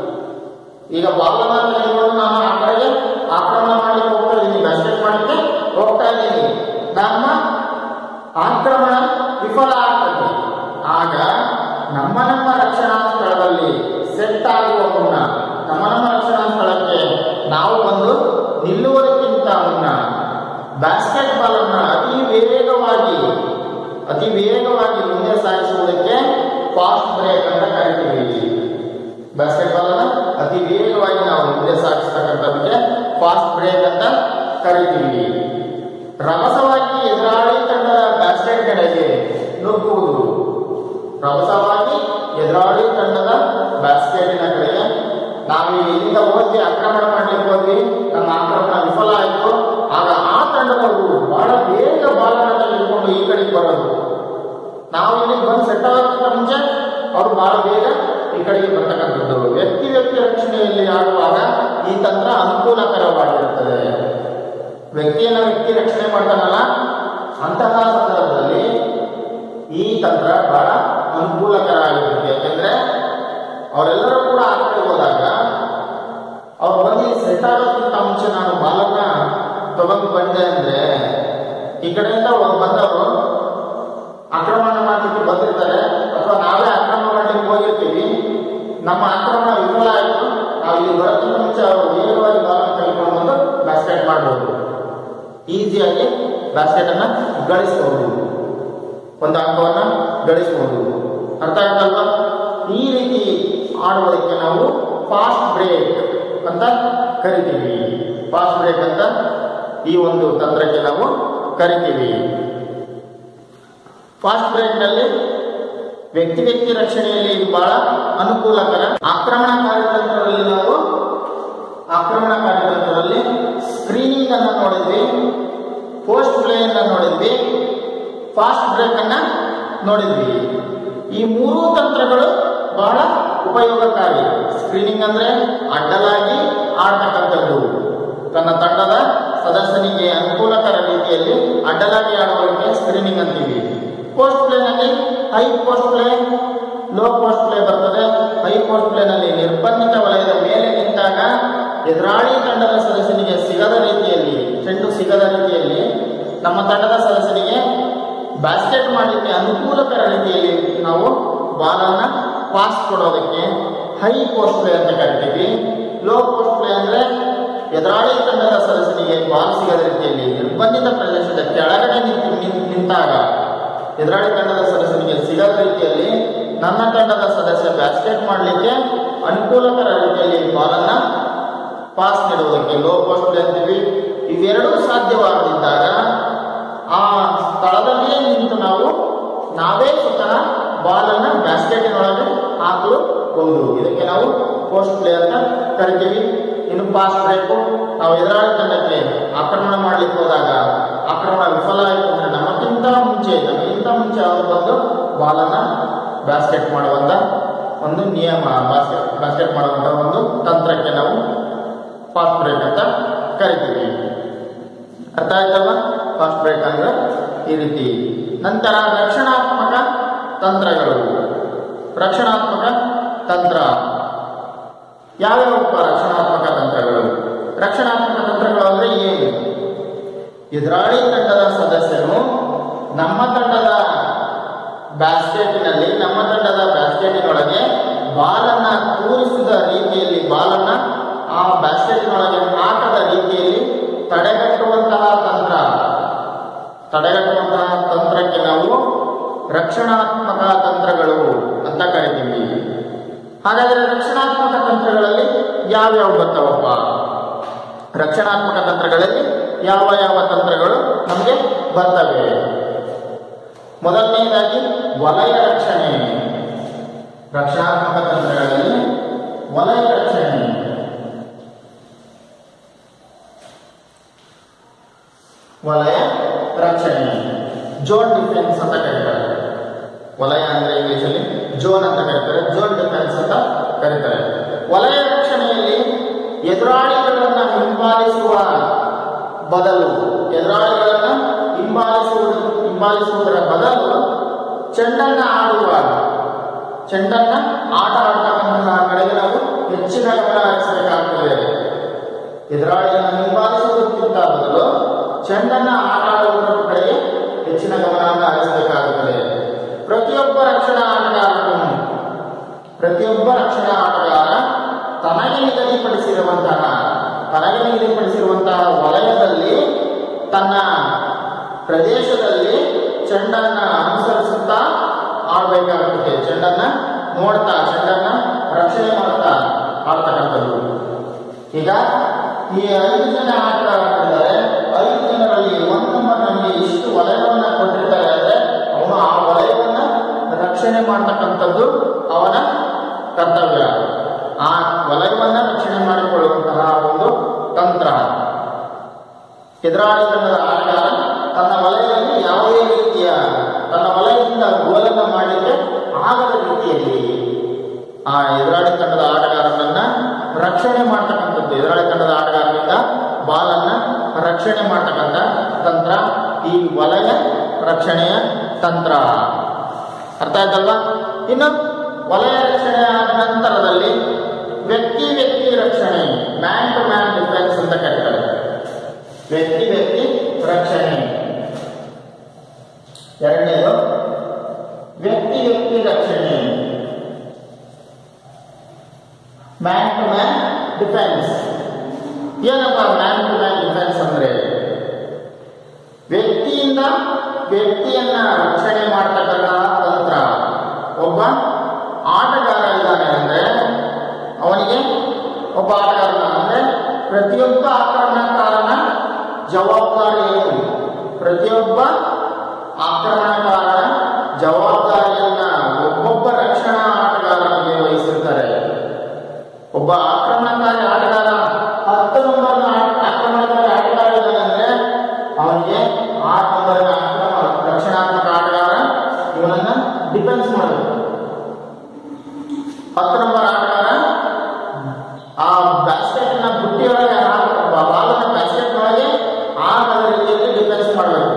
ಈಗ ಬಾಲನ್ನ ತೆಗೆದುಕೊಂಡು ನಾನು ಆ ಕಡೆಗೆ ಆಕ್ರಮಣ ಮಾಡಲಿಕ್ಕೆ ಹೋಗ್ತಾ ಇದ್ದೀನಿ ಬ್ಯಾಸ್ಕೆಟ್ ಮಾಡಲಿಕ್ಕೆ ಹೋಗ್ತಾ ಇದ್ದೀನಿ ನಮ್ಮ ಆಕ್ರಮಣ ವಿಫಲ ಆಗ್ತದೆ ಆಗ ನಮ್ಮ ನಮ್ಮ ರಕ್ಷಣಾ ಸ್ಥಳದಲ್ಲಿ ಸೆಟ್ ಆಗುವ ಮುನ್ನ ನಮ್ಮ ನಮ್ಮ ರಕ್ಷಣಾ ಸ್ಥಳಕ್ಕೆ ನಾವು ಬಂದು ನಿಲ್ಲುವುದಕ್ಕಿಂತ ಮುನ್ನ ಬ್ಯಾಸ್ಕೆಟ್ ಬಾಲ್ ಅನ್ನ ಅತಿ ವೇಗವಾಗಿ ಅತಿ ವೇಗವಾಗಿ ಮುಂದೆ ಸಾಗಿಸುವುದಕ್ಕೆ ಫಾಸ್ಟ್ ಬ್ರೇಕ್ ಅಂತ ಕರಿತೀವಿ ಬ್ಯಾಸ್ಕೆಟ್ ಬಾಲ್ ಅನ್ನ ಅತಿ ವೇಗವಾಗಿ ನಾವು ಮುಂದೆ ಸಾಗಿಸ್ತಕ್ಕಂಥದ್ದಕ್ಕೆ ಫಾಸ್ಟ್ ಬ್ರೇಕ್ ಅಂತ ಕರಿತೀವಿ ರಭಸವಾಗಿ ಎದುರಾಳಿ ತಂಡದ ಬ್ಯಾಸ್ಕೆಟ್ ಕಡೆಗೆ ನುಗ್ಗುವುದು ರಭಸವಾಗಿ ಎದುರಾಳಿ ತಂಡದ ಬ್ಯಾಸ್ಕೆಟಿನ ಕಡೆಗೆ ನಾವು ಇಲ್ಲಿಂದ ಹೋದ್ವಿ ಆಕ್ರಮಣ ಮಾಡ್ಲಿಕ್ಕೆ ಹೋದ್ವಿ ನಮ್ಮ ಆಕ್ರಮಣ ವಿಫಲ ಆಯಿತು ಆಗ ಆ ತಂಡದವರು ಬಹಳ ಬೇಗ ಬಾಲನ್ನು ತೆಗೆದುಕೊಂಡು ಈ ಕಡೆಗೆ ಬರೋದು ನಾವು ಇಲ್ಲಿಗೆ ಬಂದು ಸೆಟ್ ಆಗೋದಕ್ಕಿಂತ ಮುಂಚೆ ಅವರು ಬಹಳ ಬೇಗ ಈ ಕಡೆಗೆ ಬರ್ತಕ್ಕಂಥದ್ದು ವ್ಯಕ್ತಿ ವ್ಯಕ್ತಿ ರಕ್ಷಣೆಯಲ್ಲಿ ಆಡುವಾಗ ಈ ತಂತ್ರ ಅನುಕೂಲಕರವಾಗಿರುತ್ತದೆ ವ್ಯಕ್ತಿಯನ್ನ ವ್ಯಕ್ತಿ ರಕ್ಷಣೆ ಮಾಡ್ತಾನಲ್ಲ ಅಂತಹ ಸಂದರ್ಭದಲ್ಲಿ ಈ ತಂತ್ರ ಬಹಳ ಅನುಕೂಲಕರ ಆಗಿರುತ್ತೆ ಯಾಕೆಂದ್ರೆ ಅವರೆಲ್ಲರೂ ಕೂಡ ಆ ಕಡೆ ಹೋದಾಗ ಅವ್ರು ಬಂದು ಸೆಟ್ ಆಗೋದಕ್ಕಿಂತ ಮುಂಚೆ ನಾನು ಬಾಲನ್ನ ತಗೊಂಡು ಬಂದೆ ಅಂದ್ರೆ ಈ ಕಡೆಯಿಂದ ಒಬ್ಬ ಬಂದವರು ಆಕ್ರಮಣ ಮಾಡಲಿಕ್ಕೆ ಬಂದಿರ್ತಾರೆ ಅಥವಾ ನಾವೇ ಆಕ್ರಮಣ ಮಾಡಲಿಕ್ಕೆ ಹೋಗಿರ್ತೀವಿ ನಮ್ಮ ಆಕ್ರಮಣ ವಿಫಲ ಆಯಿತು ನಾವು ಇಲ್ಲಿ ಬರೋದಕ್ಕಿಂತ ಮುಂಚೆ ಅವರು ವೇಗವಾಗಿ ಬಾಲನ್ನು ತೆಗೆದುಕೊಂಡು ಬಂದು ಬ್ಯಾಸ್ಕೆಟ್ ಮಾಡಬಹುದು ಈಸಿಯಾಗಿ ಬ್ಯಾಸ್ಕೆಟ್ ಅನ್ನ ಗಳಿಸಬಹುದು ಒಂದು ಅಂಕವನ್ನ ಗಳಿಸಬಹುದು ಅರ್ಥ ಆಯ್ತಲ್ವಾ ಈ ರೀತಿ ಆಡುವುದಕ್ಕೆ ನಾವು ಫಾಸ್ಟ್ ಬ್ರೇಕ್ ಅಂತ ಕರಿತೀವಿ ಫಾಸ್ಟ್ ಬ್ರೇಕ್ ಅಂತ ಈ ಒಂದು ತಂತ್ರಕ್ಕೆ ನಾವು ಕರಿತೀವಿ ಫಾಸ್ಟ್ ಬ್ರೇಕ್ನಲ್ಲಿ ವ್ಯಕ್ತಿ ವ್ಯಕ್ತಿ ರಕ್ಷಣೆಯಲ್ಲಿ ಇದು ಬಹಳ ಅನುಕೂಲಕರ ಆಕ್ರಮಣ ಕಾರ್ಯತಂತ್ರದಲ್ಲಿ ನಾವು ಆಕ್ರಮಣ ಕಾರ್ಯತಂತ್ರದಲ್ಲಿ ಸ್ಕ್ರೀನಿಂಗ್ ಅನ್ನು ನೋಡಿದ್ವಿ ಪೋಸ್ಟ್ ಪ್ಲೇ ಅನ್ನ ನೋಡಿದ್ವಿ ಫಾಸ್ಟ್ ಬ್ರೇಕ್ ಅನ್ನ ನೋಡಿದ್ವಿ ಈ ಮೂರೂ ತಂತ್ರಗಳು ಬಹಳ ಉಪಯೋಗಕಾರಿ ಸ್ಕ್ರೀನಿಂಗ್ ಅಂದ್ರೆ ಅಡ್ಡಲಾಗಿ ಆಡ್ತಕ್ಕಂಥದ್ದು ತನ್ನ ತಂಡದ ಸದಸ್ಯನಿಗೆ ಅನುಕೂಲಕರ ರೀತಿಯಲ್ಲಿ ಅಡ್ಡಲಾಗಿ ಆಡುವುದಕ್ಕೆ ಸ್ಕ್ರೀನಿಂಗ್ ಅಂತೀವಿ ಪೋಸ್ಟ್ ಪ್ಲೇನಲ್ಲಿ high post play low post play ಬರ್ತದೆ ಹೈ ಪೋಸ್ಟ್ ಪ್ಲೇನಲ್ಲಿ ನಿರ್ಬಂಧಿತ ವಲಯದ ಮೇಲೆ ನಿಂತಾಗ ಎದುರಾಳಿ ತಂಡದ ಸದಸ್ಯನಿಗೆ ಸಿಗದ ರೀತಿಯಲ್ಲಿ ಚೆಂಡು ಸಿಗದ ರೀತಿಯಲ್ಲಿ ನಮ್ಮ ತಂಡದ ಸದಸ್ಯನಿಗೆ ಬ್ಯಾಸ್ಕೆಟ್ ಮಾಡಲಿಕ್ಕೆ ಅನುಕೂಲಕರ ರೀತಿಯಲ್ಲಿ ನಾವು ಬಾಲನ್ನ ಪಾಸ್ ಕೊಡೋದಕ್ಕೆ ಹೈ ಪೋಸ್ಟ್ ಪ್ಲೇ ಅಂತ ಕರಿತೀವಿ ಲೋ ಪೋಸ್ಟ್ ಪ್ಲೇ ಅಂದ್ರೆ ಎದುರಾಳಿ ತಂಡದ ಸದಸ್ಯನಿಗೆ ಬಾಲ್ ಸಿಗದ ರೀತಿಯಲ್ಲಿ ನಿರ್ಬಂಧಿತ ಪ್ರದೇಶದ ಕೆಳಗಡೆ ನಿಂತು ನಿಂತ್- ನಿಂತಾಗ ಎದುರಾಳಿ ತಂಡದ ಸದಸ್ಯನಿಗೆ ಸಿಗದ ರೀತಿಯಲ್ಲಿ ನನ್ನ ತಂಡದ ಸದಸ್ಯ ಬ್ಯಾಸ್ಕೆಟ್ ಮಾಡಲಿಕ್ಕೆ ಅನುಕೂಲಕರ ರೀತಿಯಲ್ಲಿ ಬಾಲನ್ನ ಪಾಸ್ ನೀಡುವುದಕ್ಕೆ ಲೋ ಪೋಸ್ಟ್ ಪ್ಲೇ ಅಂತೀವಿ ಇವೆರಡೂ ಸಾಧ್ಯವಾಗದಿದ್ದಾಗ ಆ ಸ್ಥಳದಲ್ಲಿಯೇ ನಿಂತು ನಾವು ನಾವೇ ಸ್ವತಃ ಬಾಲನ್ನ ಬ್ಯಾಸ್ಕೆಟಿನೊಳಗೆ ಹಾಕಲು ಬಹುದು ಇದಕ್ಕೆ ನಾವು ಪೋಸ್ಟ್ ಪ್ಲೇ ಅಂತ ಕರಿತೀವಿ ಇನ್ನು ಪಾಸ್ ಬ್ರೇಕು ನಾವು ಎದುರಾಳಿ ತಂಡಕ್ಕೆ ಆಕ್ರಮಣ ಮಾಡ್ಲಿಕ್ಕೆ ಹೋದಾಗ ಆಕ್ರಮಣ ವಿಫಲ ಆಯಿತು ಅಂದ್ರೆ ನಮಗಿಂತ ಮುಂಚೆ ನಮಗಿಂತ ಮುಂಚೆ ಅವರು ಬಂದು ಬಾಲನ್ನ ಬ್ಯಾಸ್ಕೆಟ್ ಮಾಡುವಂತ ಒಂದು ನಿಯಮ ಬಾಸ್ಕೆಟ್ ಬ್ಯಾಸ್ಕೆಟ್ ಮಾಡುವಂತ ಒಂದು ತಂತ್ರಕ್ಕೆ ನಾವು ಫಾಸ್ಟ್ ಬ್ರೇಕ್ ಅಂತ ಕರಿತೀವಿ ಅರ್ಥ ಆಯ್ತಲ್ವಾ ಫಾಸ್ಟ್ ಬ್ರೇಕ್ ಅಂದ್ರೆ ಈ ರೀತಿ ನಂತರ ರಕ್ಷಣಾತ್ಮಕ ತಂತ್ರಗಳು ರಕ್ಷಣಾತ್ಮಕ ತಂತ್ರ ಯಾವ್ಯಾವ ರಕ್ಷಣಾತ್ಮಕ ತಂತ್ರಗಳು ರಕ್ಷಣಾತ್ಮಕ ತಂತ್ರಗಳು ಅಂದ್ರೆ ಏನು ಎದುರಾಳಿ ತಂಡದ ಸದಸ್ಯರು ನಮ್ಮ ತಂಡದ ಬ್ಯಾಸ್ಕೆಟಿನಲ್ಲಿ ನಮ್ಮ ತಂಡದ ಬ್ಯಾಸ್ಕೆಟಿನೊಳಗೆ ಬಾಲನ್ನ ತೂರಿಸಿದ ರೀತಿಯಲ್ಲಿ ಬಾಲನ್ನ ಆ ಬ್ಯಾಸ್ಕೆಟಿನೊಳಗೆ ಹಾಕದ ರೀತಿಯಲ್ಲಿ ತಡೆಗಟ್ಟುವಂತಹ ತಂತ್ರ ತಡೆಗಟ್ಟುವಂತಹ ತಂತ್ರಕ್ಕೆ ನಾವು ರಕ್ಷಣಾತ್ಮಕ ತಂತ್ರಗಳು ಅಂತ ಕರಿತೀವಿ ಹಾಗಾದರೆ ರಕ್ಷಣಾತ್ಮಕ ತಂತ್ರಗಳಲ್ಲಿ ಯಾವ್ಯಾವ ಬರ್ತಾವಪ್ಪ ರಕ್ಷಣಾತ್ಮಕ ತಂತ್ರಗಳಲ್ಲಿ ಯಾವ ಯಾವ ತಂತ್ರಗಳು ನಮಗೆ ಬರ್ತವೆ ಮೊದಲನೆಯದಾಗಿ ವಲಯ ರಕ್ಷಣೆ ರಕ್ಷಣಾತ್ಮಕ ತಂತ್ರಗಳಲ್ಲಿ ವಲಯ ರಕ್ಷಣೆ ವಲಯ ರಕ್ಷಣೆ ಜೋನ್ ಡಿಫೆನ್ಸ್ ಅಂತ ಕರೀತಾರೆ ವಲಯ ಅಂದ್ರೆ ಇಂಗ್ಲಿಷಲ್ಲಿ ಜೋನ್ ಅಂತ ಕರೀತಾರೆ ಜೋನ್ ಡಿಫೆನ್ಸ್ ಅಂತ ಕರೀತಾರೆ ವಲಯ ರಕ್ಷಣೆಯಲ್ಲಿ ಎದುರಾಳಿಗಳನ್ನ ಹಿಂಬಾಲಿಸುವ ಬದಲು ಎದುರಾಳಿಗಳನ್ನ ಹಿಂಬಾಲಿಸುವುದು ಹಿಂಬಾಲಿಸುವುದರ ಬದಲು ಚೆಂಡನ್ನ ಆಡುವ ಚೆಂಡನ್ನ ಆಟ ಆಡ್ತಕ್ಕಂತಹ ಕಡೆಗೆ ನಾವು ಹೆಚ್ಚಿನ ಗಮನ ಹರಿಸಬೇಕಾಗುತ್ತದೆ ಎದುರಾಳಿಯನ್ನು ಹಿಂಬಾಲಿಸುವುದಕ್ಕಿಂತ ಬದಲು ಚೆಂಡನ್ನ ಆಟ ಆಡುವುದರ ಕಡೆಗೆ ಹೆಚ್ಚಿನ ಗಮನವನ್ನು ಹರಿಸಬೇಕಾಗುತ್ತದೆ ಪ್ರತಿಯೊಬ್ಬ ರಕ್ಷಣಾ ಆಟಗಾರನು ಪ್ರತಿಯೊಬ್ಬ ರಕ್ಷಣಾ ಆಟಗಾರ ತನಗೆ ನಿಗದಿಪಡಿಸಿರುವಂತಹ ತನಗೆ ನಿಗದಿಪಡಿಸಿರುವಂತಹ ವಲಯದಲ್ಲಿ ತನ್ನ ಪ್ರದೇಶದಲ್ಲಿ ಚೆಂಡನ್ನ ಅನುಸರಿಸುತ್ತಾ ಆಡಬೇಕಾಗುತ್ತದೆ ಚೆಂಡನ್ನ ನೋಡ್ತಾ ಚೆಂಡನ್ನ ರಕ್ಷಣೆ ಮಾಡ್ತಾ ಆಡ್ತಕ್ಕಂಥದ್ದು ಈಗ ಈ ಐದು ಜನ ಆಟಗಾರರಿದ್ದಾರೆ ಐದು ಜನರಲ್ಲಿ ಒಂದು ನಂಬರ್ ನಮಗೆ ಇಷ್ಟು ವಲಯವನ್ನ ಕೊಟ್ಟಿರ್ತಾರೆ ಅಂದ್ರೆ ಅವನು ಆ ವಲಯವನ್ನ ರಕ್ಷಣೆ ಮಾಡ್ತಕ್ಕಂಥದ್ದು ಅವನ ಕರ್ತವ್ಯ ಆ ವಲಯವನ್ನ ರಕ್ಷಣೆ ಮಾಡಿಕೊಳ್ಳುವಂತಹ ಒಂದು ತಂತ್ರ ಎದುರಾಳಿ ತಂಡದ ಆಟಗಾರ ತನ್ನ ವಲಯದಲ್ಲಿ ಯಾವುದೇ ರೀತಿಯ ತನ್ನ ವಲಯದಿಂದ ಗೋಲನ್ನು ಮಾಡಲಿಕ್ಕೆ ಆಗದ ರೀತಿಯಲ್ಲಿ ಆ ಎದುರಾಳಿ ತಂಡದ ಆಟಗಾರನನ್ನ ರಕ್ಷಣೆ ಮಾಡ್ತಕ್ಕಂಥದ್ದು ಎದುರಾಳಿ ತಂಡದ ಆಟಗಾರನಿಂದ ಬಾಲನ್ನ ರಕ್ಷಣೆ ಮಾಡ್ತಕ್ಕಂಥ ತಂತ್ರ ಈ ವಲಯ ರಕ್ಷಣೆಯ ತಂತ್ರ ಅರ್ಥ ಆಯ್ತಲ್ವಾ ಇನ್ನು ವಲಯ ರಕ್ಷಣೆ ಆದ ನಂತರದಲ್ಲಿ ವ್ಯಕ್ತಿ ವ್ಯಕ್ತಿ ರಕ್ಷಣೆ ಮ್ಯಾನ್ ಟು ಮ್ಯಾನ್ ಡಿಫೆನ್ಸ್ ಅಂತ ಕರೀತಾರೆ ವ್ಯಕ್ತಿ ವ್ಯಕ್ತಿ ರಕ್ಷಣೆ ಎರಡನೇದು ವ್ಯಕ್ತಿ ವ್ಯಕ್ತಿ ರಕ್ಷಣೆ ಮ್ಯಾನ್ ಟು ಮ್ಯಾನ್ ಡಿಫೆನ್ಸ್ ಏನಪ್ಪ ಮ್ಯಾನ್ ಟು ಮ್ಯಾನ್ ಡಿಫೆನ್ಸ್ ಅಂದ್ರೆ ವ್ಯಕ್ತಿಯಿಂದ ವ್ಯಕ್ತಿಯನ್ನ ರಕ್ಷಣೆ ಮಾಡ್ತಕ್ಕಂತಹ ತಂತ್ರ ಒಬ್ಬ ಆಟಗಾರ ಇದ್ದಾನೆ ಅಂದ್ರೆ ಅವನಿಗೆ ಒಬ್ಬ ಆಟಗಾರನ ಅಂದ್ರೆ ಪ್ರತಿಯೊಬ್ಬ ಆಕ್ರಮಣಕಾರನ ಜವಾಬ್ದಾರಿ ಏನು ಪ್ರತಿಯೊಬ್ಬ ಆಕ್ರಮಣಕಾರನ ಆರು ನಂಬರ್ನ ರಕ್ಷಣಾತ್ಮಕ ಆಟಗಾರ ಇವನನ್ನ ಡಿಫೆನ್ಸ್ ಮಾಡಬೇಕು ಹತ್ತು ನಂಬರ್ ಆಟಗಾರ ಆ ಬ್ಯಾಸ್ಕೆಟ್ ನ ಬುಟ್ಟಿಯೊಳಗೆ ಬಾಲನ ಬ್ಯಾಸ್ಕೆಟ್ ಒಳಗೆ ಆಗದ ರೀತಿಯಲ್ಲಿ ಡಿಫೆನ್ಸ್ ಮಾಡಬೇಕು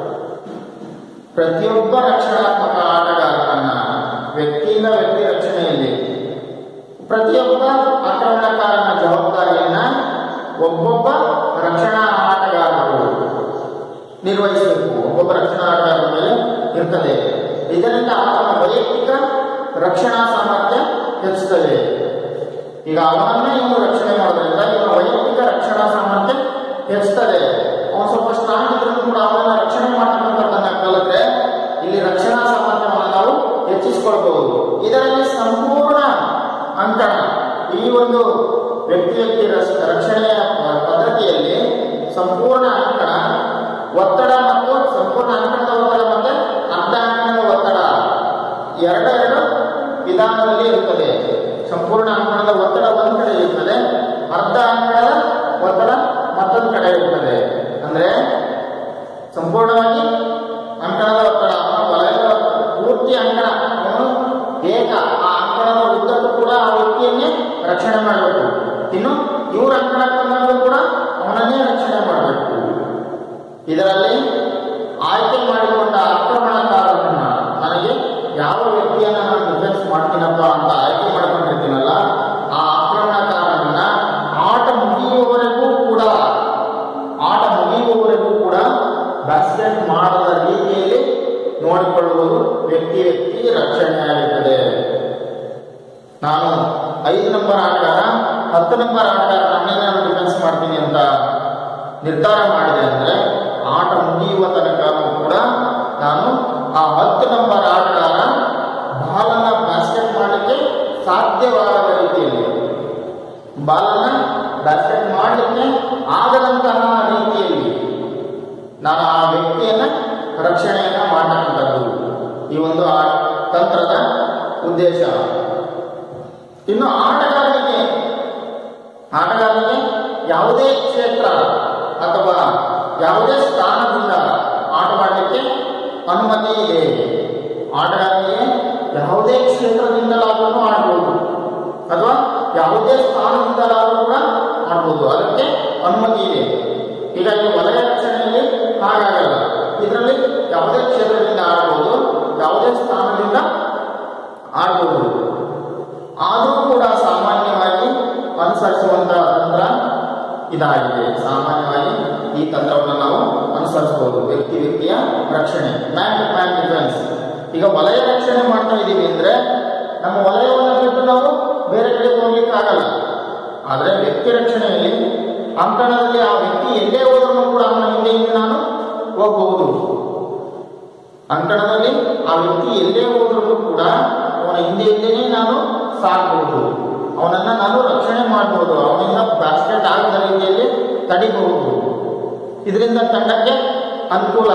ಪ್ರತಿಯೊಬ್ಬ ರಕ್ಷಣಾತ್ಮಕ ಆಟಗಾರನನ್ನ ವ್ಯಕ್ತಿಯಿಂದ ವ್ಯಕ್ತಿ ರಕ್ಷಣೆಯಲ್ಲಿ ಪ್ರತಿಯೊಬ್ಬ ಆಕ್ರಮಣಕಾರನ ಜವಾಬ್ದಾರಿಯನ್ನ ಒಬ್ಬೊಬ್ಬ ರಕ್ಷಣಾ ಆಟಗಾರರು ನಿರ್ವಹಿಸಬೇಕು ಒಬ್ಬೊಬ್ಬ ರಕ್ಷಣಾ ಆಟಗಾರರ ಮೇಲೆ ಇರ್ತದೆ ಇದರಿಂದ ಆತನ ವೈಯಕ್ತಿಕ ರಕ್ಷಣಾ ಸಾಮರ್ಥ್ಯ ಹೆಚ್ಚುತ್ತದೆ ಈಗ ಅವನನ್ನೇ ಇವನು ರಕ್ಷಣೆ ಮಾಡೋದ್ರಿಂದ ಇವನ ವೈಯಕ್ತಿಕ ರಕ್ಷಣಾ ಸಾಮರ್ಥ್ಯ ಹೆಚ್ಚುತ್ತದೆ ಅವನು ಸ್ವಲ್ಪ ಸ್ಟ್ರಾಂಗ್ ಇದ್ರೂ ಕೂಡ ಅವನನ್ನ ರಕ್ಷಣೆ ಮಾಡ್ತಕ್ಕಂಥದ್ದನ್ನ ಕಲಿತ್ರೆ ಇಲ್ಲಿ ರಕ್ಷಣಾ ಸಾಮರ್ಥ್ಯವನ್ನು ನಾವು ಹೆಚ್ಚಿಸಿಕೊಳ್ಬಹುದು ಇದರಲ್ಲಿ ಸಂಪೂರ್ಣ ಅಂಕಣ ಈ ಒಂದು ವ್ಯಕ್ತಿ ವ್ಯಕ್ತಿ ರಸ್- ರಕ್ಷಣೆಯ ಪ- ಪದ್ಧತಿಯಲ್ಲಿ ಸಂಪೂರ್ಣ ಅಂಕಣ ಒತ್ತಡ ಮತ್ತು ಸಂಪೂರ್ಣ ಅಂಕಣದ ಒತ್ತಡ ಮತ್ತೆ ಅರ್ಧ ಅಂಕಣದ ಒತ್ತಡ ಎರಡೆರಡು ವಿಧಾನದಲ್ಲಿ ಇರುತ್ತದೆ ಸಂಪೂರ್ಣ ಅಂಕಣದ ಒತ್ತಡ ಒಂದ್ ಕಡೆ ಇರುತ್ತದೆ ಅರ್ಧ ಅಂಕಣದ ಒತ್ತಡ ಮತ್ತೊಂದು ಕಡೆ ಇರುತ್ತದೆ ಅಂದ್ರೆ ಸಂಪೂರ್ಣವಾಗಿ ಅಂಕಣದ ಒತ್ತಡ ಅವನ ವಲಯದ ಪೂರ್ತಿ ಅಂಕಣ ಅವನು ಏಕ ಆ ಅಂಕಣದ ಉದ್ದಕ್ಕೂ ಕೂಡ ಆ ವ್ಯಕ್ತಿಯನ್ನೇ ರಕ್ಷಣೆ ಮಾಡಬೇಕು ಇನ್ನು ಇವ್ರ ಅಂಕಣಕ್ಕೆ ಬಂದಾಗ ಕೂಡ ಅವನನ್ನೇ ರಕ್ಷಣೆ ಮಾಡಬೇಕು ಇದರಲ್ಲಿ ಆಯ್ಕೆ ಮಾಡಿಕೊಂಡ ಆಕ್ರಮಣಕಾರರನ್ನ ನನಗೆ ಯಾವ ವ್ಯಕ್ತಿಯನ್ನ ನಾನು ಡಿಫೆನ್ಸ್ ಮಾಡ್ತೀನಪ್ಪ ಅಂತ ಆಯ್ಕೆ ಮಾಡ್ಕೊಂಡಿರ್ತೀನಲ್ಲ ಆ ಆಕ್ರಮಣಕಾರರನ್ನ ಆಟ ಮುಗಿಯುವವರೆಗೂ ಕೂಡ ಆಟ ಮುಗಿಯುವವರೆಗೂ ಕೂಡ ಬ್ಯಾಸ್ಕೆಟ್ ಮಾಡದ ರೀತಿಯಲ್ಲಿ ನೋಡಿಕೊಳ್ಳುವುದು ವ್ಯಕ್ತಿ ವ್ಯಕ್ತಿ ರಕ್ಷಣೆಯಾಗುತ್ತದೆ ನಾನು ಐದು ನಂಬರ್ ಆಟಗಾರ ಹತ್ತು ನಂಬರ್ ಆಟಗಾರ ನನ್ನೇ ನಾನು ಡಿಫೆನ್ಸ್ ಮಾಡ್ತೀನಿ ಅಂತ ನಿರ್ಧಾರ ಮಾಡಿದೆ ಅಂದ್ರೆ ಆಟ ಮುಗಿಯುವ ತನಕನೂ ಕೂಡ ನಾನು ಆ ಹತ್ತು ನಂಬರ್ ಆಟಗಾರ ಬಾಲನ್ನ ಬ್ಯಾಸ್ಕೆಟ್ ಮಾಡಲಿಕ್ಕೆ ಸಾಧ್ಯವಾಗದ ರೀತಿಯಲ್ಲಿ ಬಾಲನ್ನ ಬ್ಯಾಸ್ಕೆಟ್ ಮಾಡಲಿಕ್ಕೆ ಆಗದಂತಹ ರೀತಿಯಲ್ಲಿ ನಾನು ಆ ವ್ಯಕ್ತಿಯನ್ನ ರಕ್ಷಣೆಯನ್ನ ಮಾಡತಕ್ಕಂಥದ್ದು ಈ ಒಂದು ಆ ತಂತ್ರದ ಉದ್ದೇಶ ಇನ್ನು ಆಟಗಾರನಿಗೆ ಆಟಗಾರನಿಗೆ ಯಾವುದೇ ಕ್ಷೇತ್ರ ಅಥವಾ ಯಾವುದೇ ಸ್ಥಾನದಿಂದ ಆಟವಾಡಲಿಕ್ಕೆ ಅನುಮತಿ ಇದೆ ಆಟಗಾರನಿಗೆ ಯಾವುದೇ ಕ್ಷೇತ್ರದಿಂದಲಾದರೂ ಆಡಬಹುದು ಅಥವಾ ಯಾವುದೇ ಸ್ಥಾನದಿಂದಲಾದರೂ ಕೂಡ ಆಡಬಹುದು ಅದಕ್ಕೆ ಅನುಮತಿ ಇದೆ ಹೀಗಾಗಿ ವಲಯ ರಕ್ಷಣೆಯಲ್ಲಿ ಹಾಗಾಗಲ್ಲ ಇದರಲ್ಲಿ ಯಾವುದೇ ಕ್ಷೇತ್ರದಿಂದ ಆಡಬಹುದು ಯಾವುದೇ ಸ್ಥಾನದಿಂದ ಆಡಬಹುದು ಆದರೂ ಕೂಡ ಸಾಮಾನ್ಯವಾಗಿ ಅನುಸರಿಸುವಂತಹ ತಂತ್ರ ಇದಾಗಿದೆ ಸಾಮಾನ್ಯವಾಗಿ ಈ ತಂತ್ರವನ್ನು ನಾವು ಅನುಸರಿಸಬಹುದು ವ್ಯಕ್ತಿ ವ್ಯಕ್ತಿಯ ರಕ್ಷಣೆ ಮ್ಯಾನ್ ಟು ಮ್ಯಾನ್ ಡಿಫೆನ್ಸ್ ಈಗ ವಲಯ ರಕ್ಷಣೆ ಮಾಡ್ತಾ ಇದ್ದೀವಿ ಅಂದ್ರೆ ನಮ್ಮ ವಲಯವನ್ನು ಬಿಟ್ಟು ನಾವು ಬೇರೆ ಕಡೆ ಹೋಗ್ಲಿಕ್ಕಾಗಲ್ಲ ಆದರೆ ವ್ಯಕ್ತಿ ರಕ್ಷಣೆಯಲ್ಲಿ ಅಂಕಣದಲ್ಲಿ ಆ ವ್ಯಕ್ತಿ ಎಲ್ಲೇ ಹೋದರೂ ಕೂಡ ಅವನ ಹಿಂದೆ ಹಿಂದೆ ನಾನು ಹೋಗಬಹುದು ಅಂಕಣದಲ್ಲಿ ಆ ವ್ಯಕ್ತಿ ಎಲ್ಲೇ ಹೋದರೂ ಕೂಡ ಅವನ ಹಿಂದೆ ಹಿಂದೆನೇ ನಾನು ಸಾಕಬಹುದು ಅವನನ್ನ ನಾನು ರಕ್ಷಣೆ ಮಾಡಬಹುದು ಅವನಿಂದ ಬ್ಯಾಸ್ಕೆಟ್ ಆಗದ ರೀತಿಯಲ್ಲಿ ತಡಿಬಹುದು ಇದರಿಂದ ತಂಡಕ್ಕೆ ಅನುಕೂಲ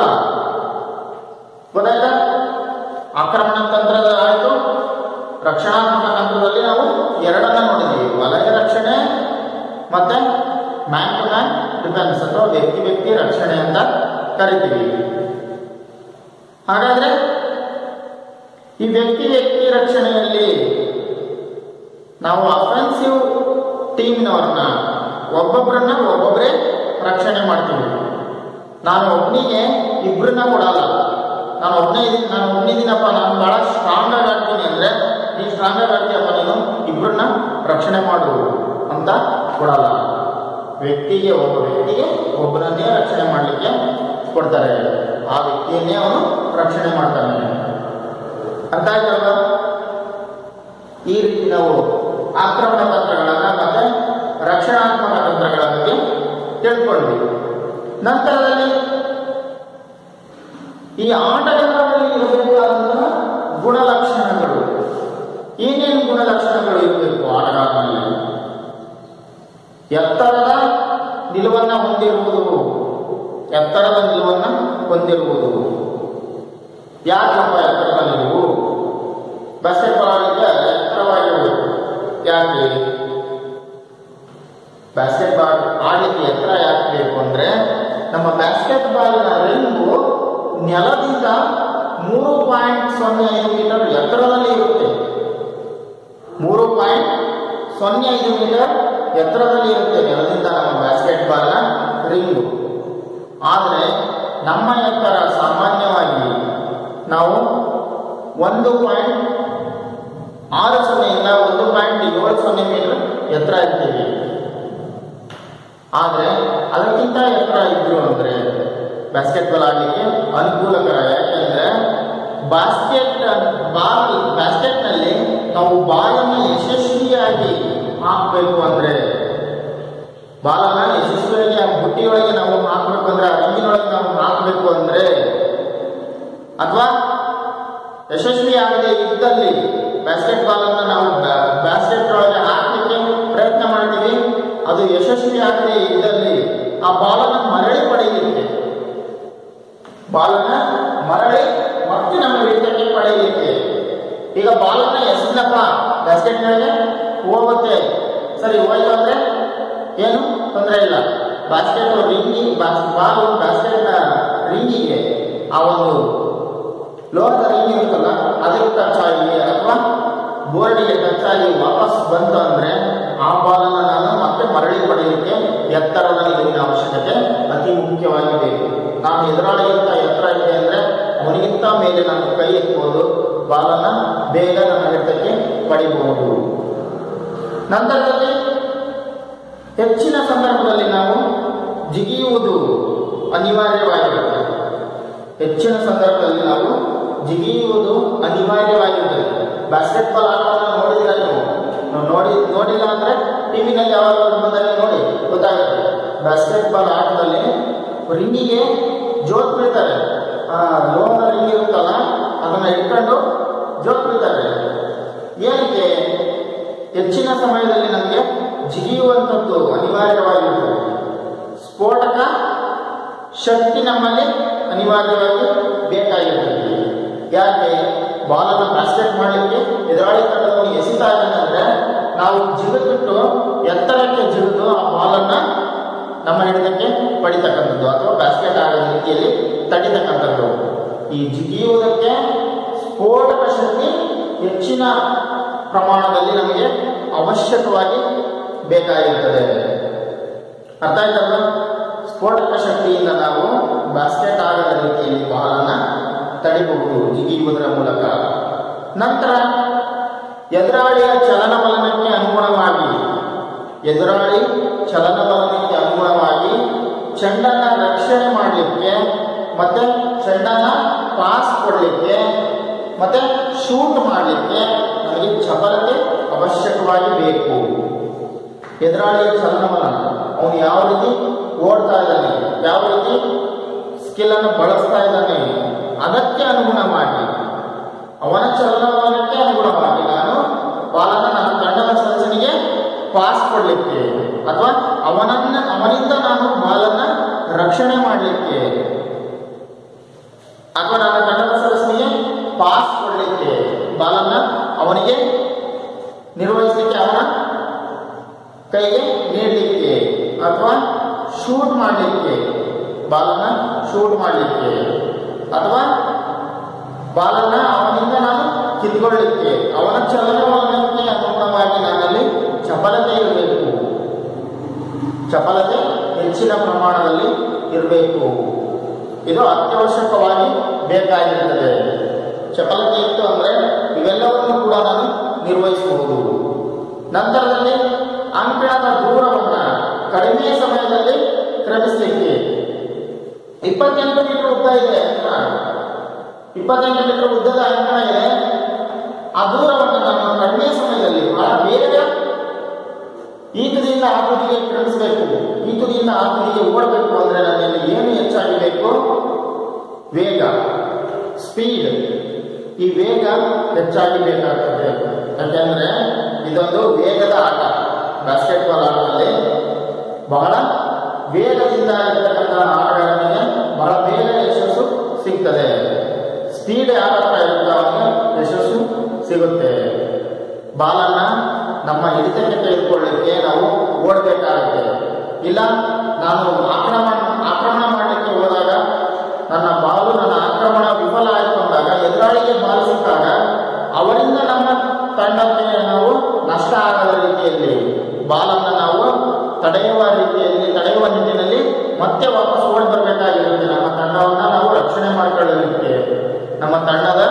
ಗೊತ್ತಾಯ್ತಾ ಆಕ್ರಮಣ ತಂತ್ರದ ಆಯಿತು ರಕ್ಷಣಾತ್ಮಕ ತಂತ್ರದಲ್ಲಿ ನಾವು ಎರಡನ್ನ ನೋಡಿದ್ದೀವಿ ವಲಯ ರಕ್ಷಣೆ ಮತ್ತೆ ಮ್ಯಾನ್ ಟು ಮ್ಯಾನ್ ಡಿಫೆನ್ಸ್ ಅಥವಾ ವ್ಯಕ್ತಿ ವ್ಯಕ್ತಿ ರಕ್ಷಣೆ ಅಂತ ಕರಿತೀವಿ ಹಾಗಾದ್ರೆ ಈ ವ್ಯಕ್ತಿ ವ್ಯಕ್ತಿ ರಕ್ಷಣೆಯಲ್ಲಿ ನಾವು ಅಫೆನ್ಸಿವ್ ಟೀಮ್ನವ್ರನ್ನ ಒಬ್ಬೊಬ್ಬರನ್ನ ಒಬ್ಬೊಬ್ಬರೇ ರಕ್ಷಣೆ ಮಾಡ್ತೀವಿ ನಾನು ಒಬ್ಬನಿಗೆ ಇಬ್ಬರನ್ನ ಕೊಡಲ್ಲ ನಾನು ಒಬ್ಬನೇ ಇದೀನಿ ನಾನು ಒಬ್ಬನಿದ್ದೀನಪ್ಪ ನಾನು ಬಹಳ ಸ್ಟ್ರಾಂಗ್ ಆಗಿ ಆಡ್ತೀನಿ ಅಂದ್ರೆ ನೀನು ಸ್ಟ್ರಾಂಗ್ ಆಗಿ ಆಡ್ತೀಯಪ್ಪ ನೀನು ಇಬ್ಬರನ್ನ ರಕ್ಷಣೆ ಮಾಡು ಅಂತ ಕೊಡಲ್ಲ ವ್ಯಕ್ತಿಗೆ ಒಬ್ಬ ವ್ಯಕ್ತಿಗೆ ಒಬ್ಬರನ್ನೇ ರಕ್ಷಣೆ ಮಾಡಲಿಕ್ಕೆ ಕೊಡ್ತಾರೆ ಆ ವ್ಯಕ್ತಿಯನ್ನೇ ಅವನು ರಕ್ಷಣೆ ಮಾಡ್ತಾನೆ ಅರ್ಥ ಆಯ್ತಲ್ವಾ ಈ ರೀತಿ ನಾವು ಆಕ್ರಮಣ ತಂತ್ರಗಳನ್ನ ಮತ್ತೆ ರಕ್ಷಣಾತ್ಮಕ ತಂತ್ರಗಳ ಬಗ್ಗೆ ತಿಳ್ಕೊಂಡ್ವಿ ನಂತರದಲ್ಲಿ ಈ ಆಟಗಾರರಲ್ಲಿ ಇರಬೇಕಾದಂತಹ ಗುಣಲಕ್ಷಣಗಳು ಏನೇನು ಗುಣಲಕ್ಷಣಗಳು ಇರಬೇಕು ಆಟಗಾರನಲ್ಲಿ ಎತ್ತರದ ನಿಲುವನ್ನ ಹೊಂದಿರುವುದು ಎತ್ತರದ ನಿಲುವನ್ನ ಹೊಂದಿರುವುದು ಯಾಕಪ್ಪ ಎತ್ತರದ ನಿಲುವು ಬಾಸ್ಕೆಟ್ಬಾಲ್ ಆಡಲಿಕ್ಕೆ ಎತ್ತರವಾಗಿರಬೇಕು ಯಾಕೆ ಬಾಸ್ಕೆಟ್ಬಾಲ್ ಆಡಲಿಕ್ಕೆ ಎತ್ತರ ಯಾಕೆ ಬೇಕು ಅಂದ್ರೆ ನಮ್ಮ ಬಾಸ್ಕೆಟ್ ಬಾಲಿನ ರಿಂಗು ನೆಲದಿಂದ ಮೂರು ಪಾಯಿಂಟ್ ಸೊನ್ನೆ ಐದು ಮೀಟರ್ ಎತ್ತರದಲ್ಲಿ ಇರುತ್ತೆ ಮೂರು ಪಾಯಿಂಟ್ ಸೊನ್ನೆ ಐದು ಮೀಟರ್ ಎತ್ತರದಲ್ಲಿ ಇರುತ್ತೆ ನೆಲದಿಂದ ನಮ್ಮ ಬ್ಯಾಸ್ಕೆಟ್ ಬಾಲ್ನ ರಿಂಗು ಆದರೆ ನಮ್ಮ ಎತ್ತರ ಸಾಮಾನ್ಯವಾಗಿ ನಾವು ಒಂದು ಪಾಯಿಂಟ್ ಆರು ಸೊನ್ನೆಯಿಂದ ಒಂದು ಪಾಯಿಂಟ್ ಏಳು ಸೊನ್ನೆ ಮೀಟರ್ ಎತ್ತರ ಇರ್ತೀವಿ ಆದರೆ ಅದಕ್ಕಿಂತ ಎತ್ತರ ಇದ್ರು ಅಂದರೆ ಬ್ಯಾಸ್ಕೆಟ್ ಬಾಲ್ ಆಡಲಿಕ್ಕೆ ಅನುಕೂಲಕರ ಯಾಕೆಂದ್ರೆ ಬಾಸ್ಕೆಟ್ ಬಾಲ್ ಬ್ಯಾಸ್ಕೆಟ್ನಲ್ಲಿ ನಾವು ಬಾಲನ್ನು ಯಶಸ್ವಿಯಾಗಿ ಹಾಕಬೇಕು ಅಂದರೆ ಬಾಲನ್ನ ಯಶಸ್ವಿಯಾಗಿ ಆ ಬುಟ್ಟಿಯೊಳಗೆ ನಾವು ಹಾಕಬೇಕು ಅಂದ್ರೆ ಆ ರಿಂಗಿನೊಳಗೆ ನಾವು ಹಾಕಬೇಕು ಅಂದ್ರೆ ಅಥವಾ ಯಶಸ್ವಿ ಆಗದೆ ಇದ್ದಲ್ಲಿ ಬ್ಯಾಸ್ಕೆಟ್ ಬಾಲ್ ಅನ್ನ ನಾವು ಬ್ಯಾಸ್ಕೆಟ್ ಒಳಗೆ ಹಾಕಲಿಕ್ಕೆ ಪ್ರಯತ್ನ ಮಾಡ್ತೀವಿ ಅದು ಯಶಸ್ವಿ ಆಗದೆ ಇದ್ದಲ್ಲಿ ಆ ಬಾಲನ್ನು ಮರಳಿ ಪಡೆಯಲಿಕ್ಕೆ ಬಾಲನ್ನ ಮರಳಿ ಮತ್ತೆ ನಮ್ಮ ಹಿಡಿತಕ್ಕೆ ಪಡೆಯಲಿಕ್ಕೆ ಈಗ ಬಾಲನ್ನ ಎಸೆದಪ್ಪ ಬ್ಯಾಸ್ಕೆಟ್ ಮೇಲೆ ಹೋಗುತ್ತೆ ಸರಿ ಹೋಯ್ತು ಅಂದ್ರೆ ಏನು ತೊಂದರೆ ಇಲ್ಲ ಬಾಸ್ಕೆಟ್ ರಿಂಗಿ ಬಾಲ್ ಬ್ಯಾಸ್ಕೆಟ್ನ ರಿಂಗಿಗೆ ಆ ಒಂದು ಲೋಹದ ರಿಂಗ್ ಇರುತ್ತಲ್ಲ ಅದಕ್ಕೆ ಟಚ್ ಆಗಿ ಅಥವಾ ಬೋರ್ಡಿಗೆ ಟಚ್ ಆಗಿ ವಾಪಸ್ ಬಂತು ಅಂದ್ರೆ ಆ ಬಾಲನ್ನು ನಾನು ಮತ್ತೆ ಮರಳಿ ಪಡೆಯಲಿಕ್ಕೆ ಎತ್ತರದ ನೀರಿನ ಅವಶ್ಯಕತೆ ಅತಿ ಮುಖ್ಯವಾಗಿ ಬೇಕು ನಾನು ಎದುರಾಳಿಗಿಂತ ಎತ್ತರ ಇದೆ ಅಂದ್ರೆ ಅವನಿಗಿಂತ ಮೇಲೆ ನಾನು ಕೈ ಎತ್ಬೋದು ಬಾಲನ್ನ ಬೇಗ ನನ್ನ ಹಿಡಿತಕ್ಕೆ ಪಡಿಬಹುದು ನಂತರದಲ್ಲಿ ಹೆಚ್ಚಿನ ಸಂದರ್ಭದಲ್ಲಿ ನಾವು ಜಿಗಿಯುವುದು ಅನಿವಾರ್ಯವಾಗಿರುತ್ತದೆ ಹೆಚ್ಚಿನ ಸಂದರ್ಭದಲ್ಲಿ ನಾವು ಜಿಗಿಯುವುದು ಅನಿವಾರ್ಯವಾಗಿರುತ್ತದೆ ಬಾಸ್ಕೆಟ್ ಬಾಲ್ ಆಟವನ್ನು ನೋಡಿದ್ರೆ ನೀವು ನೀವು ನೋಡಿ ನೋಡಿಲ್ಲ ಅಂದ್ರೆ ಟಿವಿನಲ್ಲಿ ಯಾವಾಗಲೂ ಬಂದಲ್ಲಿ ನೋಡಿ ಗೊತ್ತಾಗುತ್ತೆ ಬಾಸ್ಕೆಟ್ ಬಾಲ್ ಆಟದಲ್ಲಿ ರಿಂಗಿಗೆ ಜೋತ್ ಬೀಳ್ತಾರೆ ಆ ಲೋಹದ ರಿಂಗ್ ಇರುತ್ತಲ್ಲ ಅದನ್ನ ಇಟ್ಕೊಂಡು ಜೋತ್ ಬೀಳ್ತಾರೆ ಏನಕ್ಕೆ ಹೆಚ್ಚಿನ ಸಮಯದಲ್ಲಿ ನಮಗೆ ಜಿಗಿಯುವಂಥದ್ದು ಅನಿವಾರ್ಯವಾಗಿರುತ್ತದೆ ಸ್ಫೋಟಕ ಶಕ್ತಿ ನಮ್ಮಲ್ಲಿ ಅನಿವಾರ್ಯವಾಗಿ ಬೇಕಾಗಿರ್ತದೆ ಯಾಕೆ ಬಾಲನ್ನು ಬ್ಯಾಸ್ಕೆಟ್ ಮಾಡಲಿಕ್ಕೆ ಎದುರಾಳಿ ತಂಡವನ್ನು ಎಸಿತಾ ಇದ್ದಾನೆ ನಾವು ಜಿಗಿದ್ಬಿಟ್ಟು ಎತ್ತರಕ್ಕೆ ಜಿಗಿದು ಆ ಬಾಲನ್ನ ನಮ್ಮ ಹಿಡಿತಕ್ಕೆ ಪಡಿತಕ್ಕಂಥದ್ದು ಅಥವಾ ಬ್ಯಾಸ್ಕೆಟ್ ಆಗೋ ರೀತಿಯಲ್ಲಿ ತಡಿತಕ್ಕಂಥದ್ದು ಈ ಜಿಗಿಯುವುದಕ್ಕೆ ಸ್ಫೋಟಕ ಶಕ್ತಿ ಹೆಚ್ಚಿನ ಪ್ರಮಾಣದಲ್ಲಿ ನಮಗೆ ಅವಶ್ಯಕವಾಗಿ ಬೇಕಾಗಿರ್ತದೆ ಅರ್ಥ ಆಯ್ತಲ್ಲ ಸ್ಫೋಟಕ ಶಕ್ತಿಯಿಂದ ನಾವು ಬಾಸ್ಕೆಟ್ ಆಗದ ರೀತಿಯಲ್ಲಿ ಬಾಲನ್ನ ತಡಿಬಹುದು ಜಿಗಿಯುವುದರ ಮೂಲಕ ನಂತರ ಎದುರಾಳಿಯ ಚಲನವಲನಕ್ಕೆ ಅನುಗುಣವಾಗಿ ಎದುರಾಳಿ ಚಲನವಲನಕ್ಕೆ ಅನುಗುಣವಾಗಿ ಚೆಂಡನ್ನ ರಕ್ಷಣೆ ಮಾಡಲಿಕ್ಕೆ ಮತ್ತೆ ಚೆಂಡನ್ನ ಪಾಸ್ ಕೊಡಲಿಕ್ಕೆ ಮತ್ತೆ ಶೂಟ್ ಮಾಡಲಿಕ್ಕೆ ನಮಗೆ ಚಪಲತೆ ಅವಶ್ಯಕವಾಗಿ ಬೇಕು ಎದುರಾಳಿಯ ಚಲನವಲನ ಅವನು ಯಾವ ರೀತಿ ಓಡ್ತಾ ಇದ್ದಾನೆ ಯಾವ ರೀತಿ ಸ್ಕಿಲ್ ಅನ್ನು ಬಳಸ್ತಾ ಇದ್ದಾನೆ ಅದಕ್ಕೆ ಅನುಗುಣವಾಗಿ ಅವನ ಚಲನವಲನಕ್ಕೆ ಅನುಗುಣವಾಗಿ ನಾನು ಬಾಲನ ನನ್ನ ತಂಡದ ಸದಸ್ಯನಿಗೆ ಪಾಸ್ ಕೊಡಲಿಕ್ಕೆ ಅಥವಾ ಅವನನ್ನ ಅವನಿಂದ ನಾನು ಬಾಲನ್ನ ರಕ್ಷಣೆ ಮಾಡಲಿಕ್ಕೆ ಅಥವಾ ನನ್ನ ತಂಡದ ಸದಸ್ಯನಿಗೆ ಪಾಸ್ ಕೊಡಲಿಕ್ಕೆ ಬಾಲನ್ನ ಅವನಿಗೆ ನಿರ್ವಹಿಸಲಿಕ್ಕೆ ಅವನ ಕೈಗೆ ನೀಡಲಿಕ್ಕೆ ಅಥವಾ ಶೂಟ್ ಮಾಡಲಿಕ್ಕೆ ಬಾಲನ್ನ ಶೂಟ್ ಮಾಡಲಿಕ್ಕೆ ಅಥವಾ ಬಾಲನ್ನ ಅವನಿಂದ ನಾನು ಕಿತ್ಕೊಳ್ಳಿಕ್ಕೆ ಅವನ ಚಲನವಲನಕ್ಕೆ ಅನುಗುಣವಾಗಿ ನನ್ನಲ್ಲಿ ಚಪಲತೆ ಇರಬೇಕು ಚಪಲತೆ ಹೆಚ್ಚಿನ ಪ್ರಮಾಣದಲ್ಲಿ ಇರಬೇಕು ಇದು ಅತ್ಯವಶ್ಯಕವಾಗಿ ಬೇಕಾಗಿರುತ್ತದೆ ಚಪಲತೆ ಇತ್ತು ಅಂದ್ರೆ ಇವೆಲ್ಲವನ್ನು ಕೂಡ ನಾನು ನಿರ್ವಹಿಸಬಹುದು ನಂತರದಲ್ಲಿ ಅಂಕಣದ ದೂರವನ್ನ ಕಡಿಮೆ ಸಮಯದಲ್ಲಿ ಕ್ರಮಿಸಲಿಕ್ಕೆ ಇಪ್ಪತ್ತೆಂಟು ಮೀಟರ್ ಉದ್ದ ಇದೆ ಅಂಕಣ ಇಪ್ಪತ್ತೆಂಟು ಮೀಟರ್ ಉದ್ದದ ಅಂಕಣ ಇದೆ ಆ ದೂರವನ್ನು ನಾನು ಕಡಿಮೆ ಸಮಯದಲ್ಲಿ ಬಹಳ ಬೇಗ ಈ ತುದಿಯಿಂದ ಆ ತುದಿಗೆ ಕ್ರಮಿಸಬೇಕು ಈ ತುದಿಯಿಂದ ಆ ತುದಿಗೆ ಓಡಬೇಕು ಅಂದ್ರೆ ನನ್ನಲ್ಲಿ ಏನು ಹೆಚ್ಚಾಗಿ ಬೇಕು ವೇಗ ಸ್ಪೀಡ್ ಈ ವೇಗ ಹೆಚ್ಚಾಗಿ ಬೇಕಾಗ್ತದೆ ಯಾಕೆಂದ್ರೆ ಇದೊಂದು ವೇಗದ ಆಟ ಬಾಸ್ಕೆಟ್ ಬಾಲ್ ಆಟದಲ್ಲಿ ಬಹಳ ವೇಗದಿಂದ ಇರತಕ್ಕಂಥ ಆಟಗಾರನಿಗೆ ಬಹಳ ಬೇಗ ಯಶಸ್ಸು ಸಿಗ್ತದೆ ಸ್ಪೀಡ್ ಯಾರತ್ರ ಇರುತ್ತೋ ಅವನಿಗೆ ಯಶಸ್ಸು ಸಿಗುತ್ತೆ ಬಾಲನ್ನ ನಮ್ಮ ಹಿಡಿತಕ್ಕೆ ತೆಗೆದುಕೊಳ್ಳಿಕ್ಕೆ ನಾವು ಓಡಬೇಕಾಗುತ್ತೆ ಇಲ್ಲ ನಾನು ಆಕ್ರಮಣ ಆಕ್ರಮಣ ಮಾಡಲಿಕ್ಕೆ ಹೋದಾಗ ನನ್ನ ಬಾಲು ನನ್ನ ನಮ್ಮ ತಂಡದ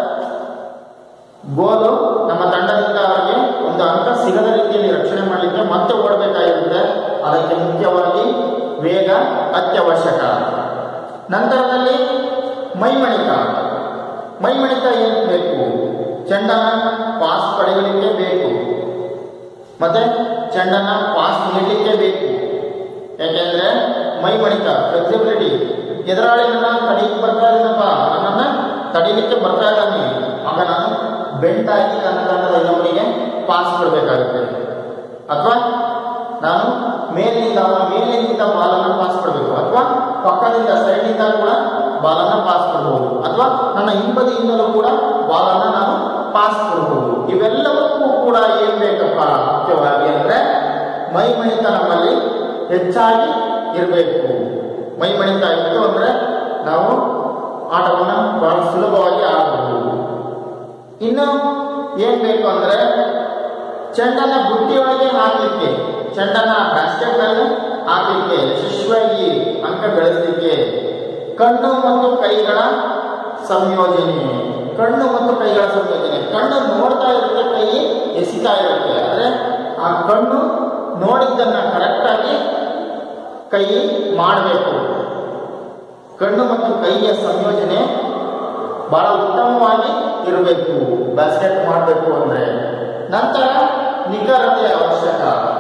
ಗೋಲು ನಮ್ಮ ತಂಡದಿಂದ ಅವರಿಗೆ ಒಂದು ಅಂಕ ಸಿಗದ ರೀತಿಯಲ್ಲಿ ರಕ್ಷಣೆ ಮಾಡಲಿಕ್ಕೆ ಮತ್ತೆ ಓಡಬೇಕಾಗಿರುತ್ತೆ ಅದಕ್ಕೆ ಮುಖ್ಯವಾಗಿ ವೇಗ ಅತ್ಯವಶ್ಯಕ ನಂತರದಲ್ಲಿ ಮೈಮಣಿಕ ಮೈಮಣಿಕ ಏನು ಬೇಕು ಚೆಂಡನ ಪಾಸ್ ಪಡೆಯಲಿಕ್ಕೆ ಬೇಕು ಮತ್ತೆ ಚೆಂಡನ ಪಾಸ್ ನೀಡಲಿಕ್ಕೆ ಬೇಕು ಯಾಕೆಂದ್ರೆ ಮೈಮಣಿಕ ಫ್ಲೆಕ್ಸಿಬಿಲಿಟಿ ಎದುರಾಳಿ ನನ್ನ ತಡೀಲಿಕ್ಕೆ ಬರ್ತಾ ಇದ್ದೀನಪ್ಪ ನನ್ನನ್ನ ತಡೀಲಿಕ್ಕೆ ಬರ್ತಾ ಇದ್ದಾನೆ ಆಗ ನಾನು ಬೆಂಡ್ ಆಗಿ ನನ್ನ ತಂಡದ ಇನ್ನೊಬ್ಬರಿಗೆ ಪಾಸ್ ಕೊಡಬೇಕಾಗುತ್ತೆ ಅಥವಾ ನಾನು ಮೇಲಿನಿಂದ ಅವನ ಮೇಲಿನಿಂದ ಬಾಲನ್ನು ಪಾಸ್ ಕೊಡಬೇಕು ಅಥವಾ ಪಕ್ಕದಿಂದ ಸೈಡ್ನಿಂದ ಕೂಡ ಬಾಲನ್ನು ಪಾಸ್ ಕೊಡಬಹುದು ಅಥವಾ ನನ್ನ ಹಿಂಬದಿಯಿಂದಲೂ ಕೂಡ ಬಾಲನ್ನು ನಾನು ಪಾಸ್ ಕೊಡಬಹುದು ಇವೆಲ್ಲವಕ್ಕೂ ಕೂಡ ಏನ್ ಬೇಕಪ್ಪ ಮುಖ್ಯವಾಗಿ ಅಂದ್ರೆ ಮೈಮಣಿತ ನಮ್ಮಲ್ಲಿ ಹೆಚ್ಚಾಗಿ ಇರಬೇಕು ಮೈಮಣಿತ ಇತ್ತು ಅಂದ್ರೆ ನಾವು ಆಟವನ್ನು ಬಹಳ ಸುಲಭವಾಗಿ ಆಡಬಹುದು ಇನ್ನು ಏನ್ ಬೇಕು ಅಂದ್ರೆ ಚೆಂಡನ್ನ ಬುಟ್ಟಿಯೊಳಗೆ ಹಾಕಲಿಕ್ಕೆ ಚೆಂಡನ್ನ ಬ್ಯಾಸ್ಕೆಟ್ ನಲ್ಲಿ ಹಾಕಲಿಕ್ಕೆ ಯಶಸ್ವಿಯಾಗಿ ಅಂಕ ಗಳಿಸಲಿಕ್ಕೆ ಕಣ್ಣು ಮತ್ತು ಕೈಗಳ ಸಂಯೋಜನೆ ಕಣ್ಣು ಮತ್ತು ಕೈಗಳ ಸಂಯೋಜನೆ ಕಣ್ಣು ನೋಡ್ತಾ ಇರುತ್ತೆ ಕೈ ಎಸಿತಾ ಇರುತ್ತೆ ಆದ್ರೆ ಆ ಕಣ್ಣು ನೋಡಿದ್ದನ್ನ ಕರೆಕ್ಟಾಗಿ ಕೈ ಮಾಡಬೇಕು ಕಣ್ಣು ಮತ್ತು ಕೈಯ ಸಂಯೋಜನೆ ಬಹಳ ಉತ್ತಮವಾಗಿ ಇರಬೇಕು ಬ್ಯಾಸ್ಕೆಟ್ ಮಾಡಬೇಕು ಅಂದ್ರೆ ನಂತರ ನಿಖರತೆ ಅವಶ್ಯಕ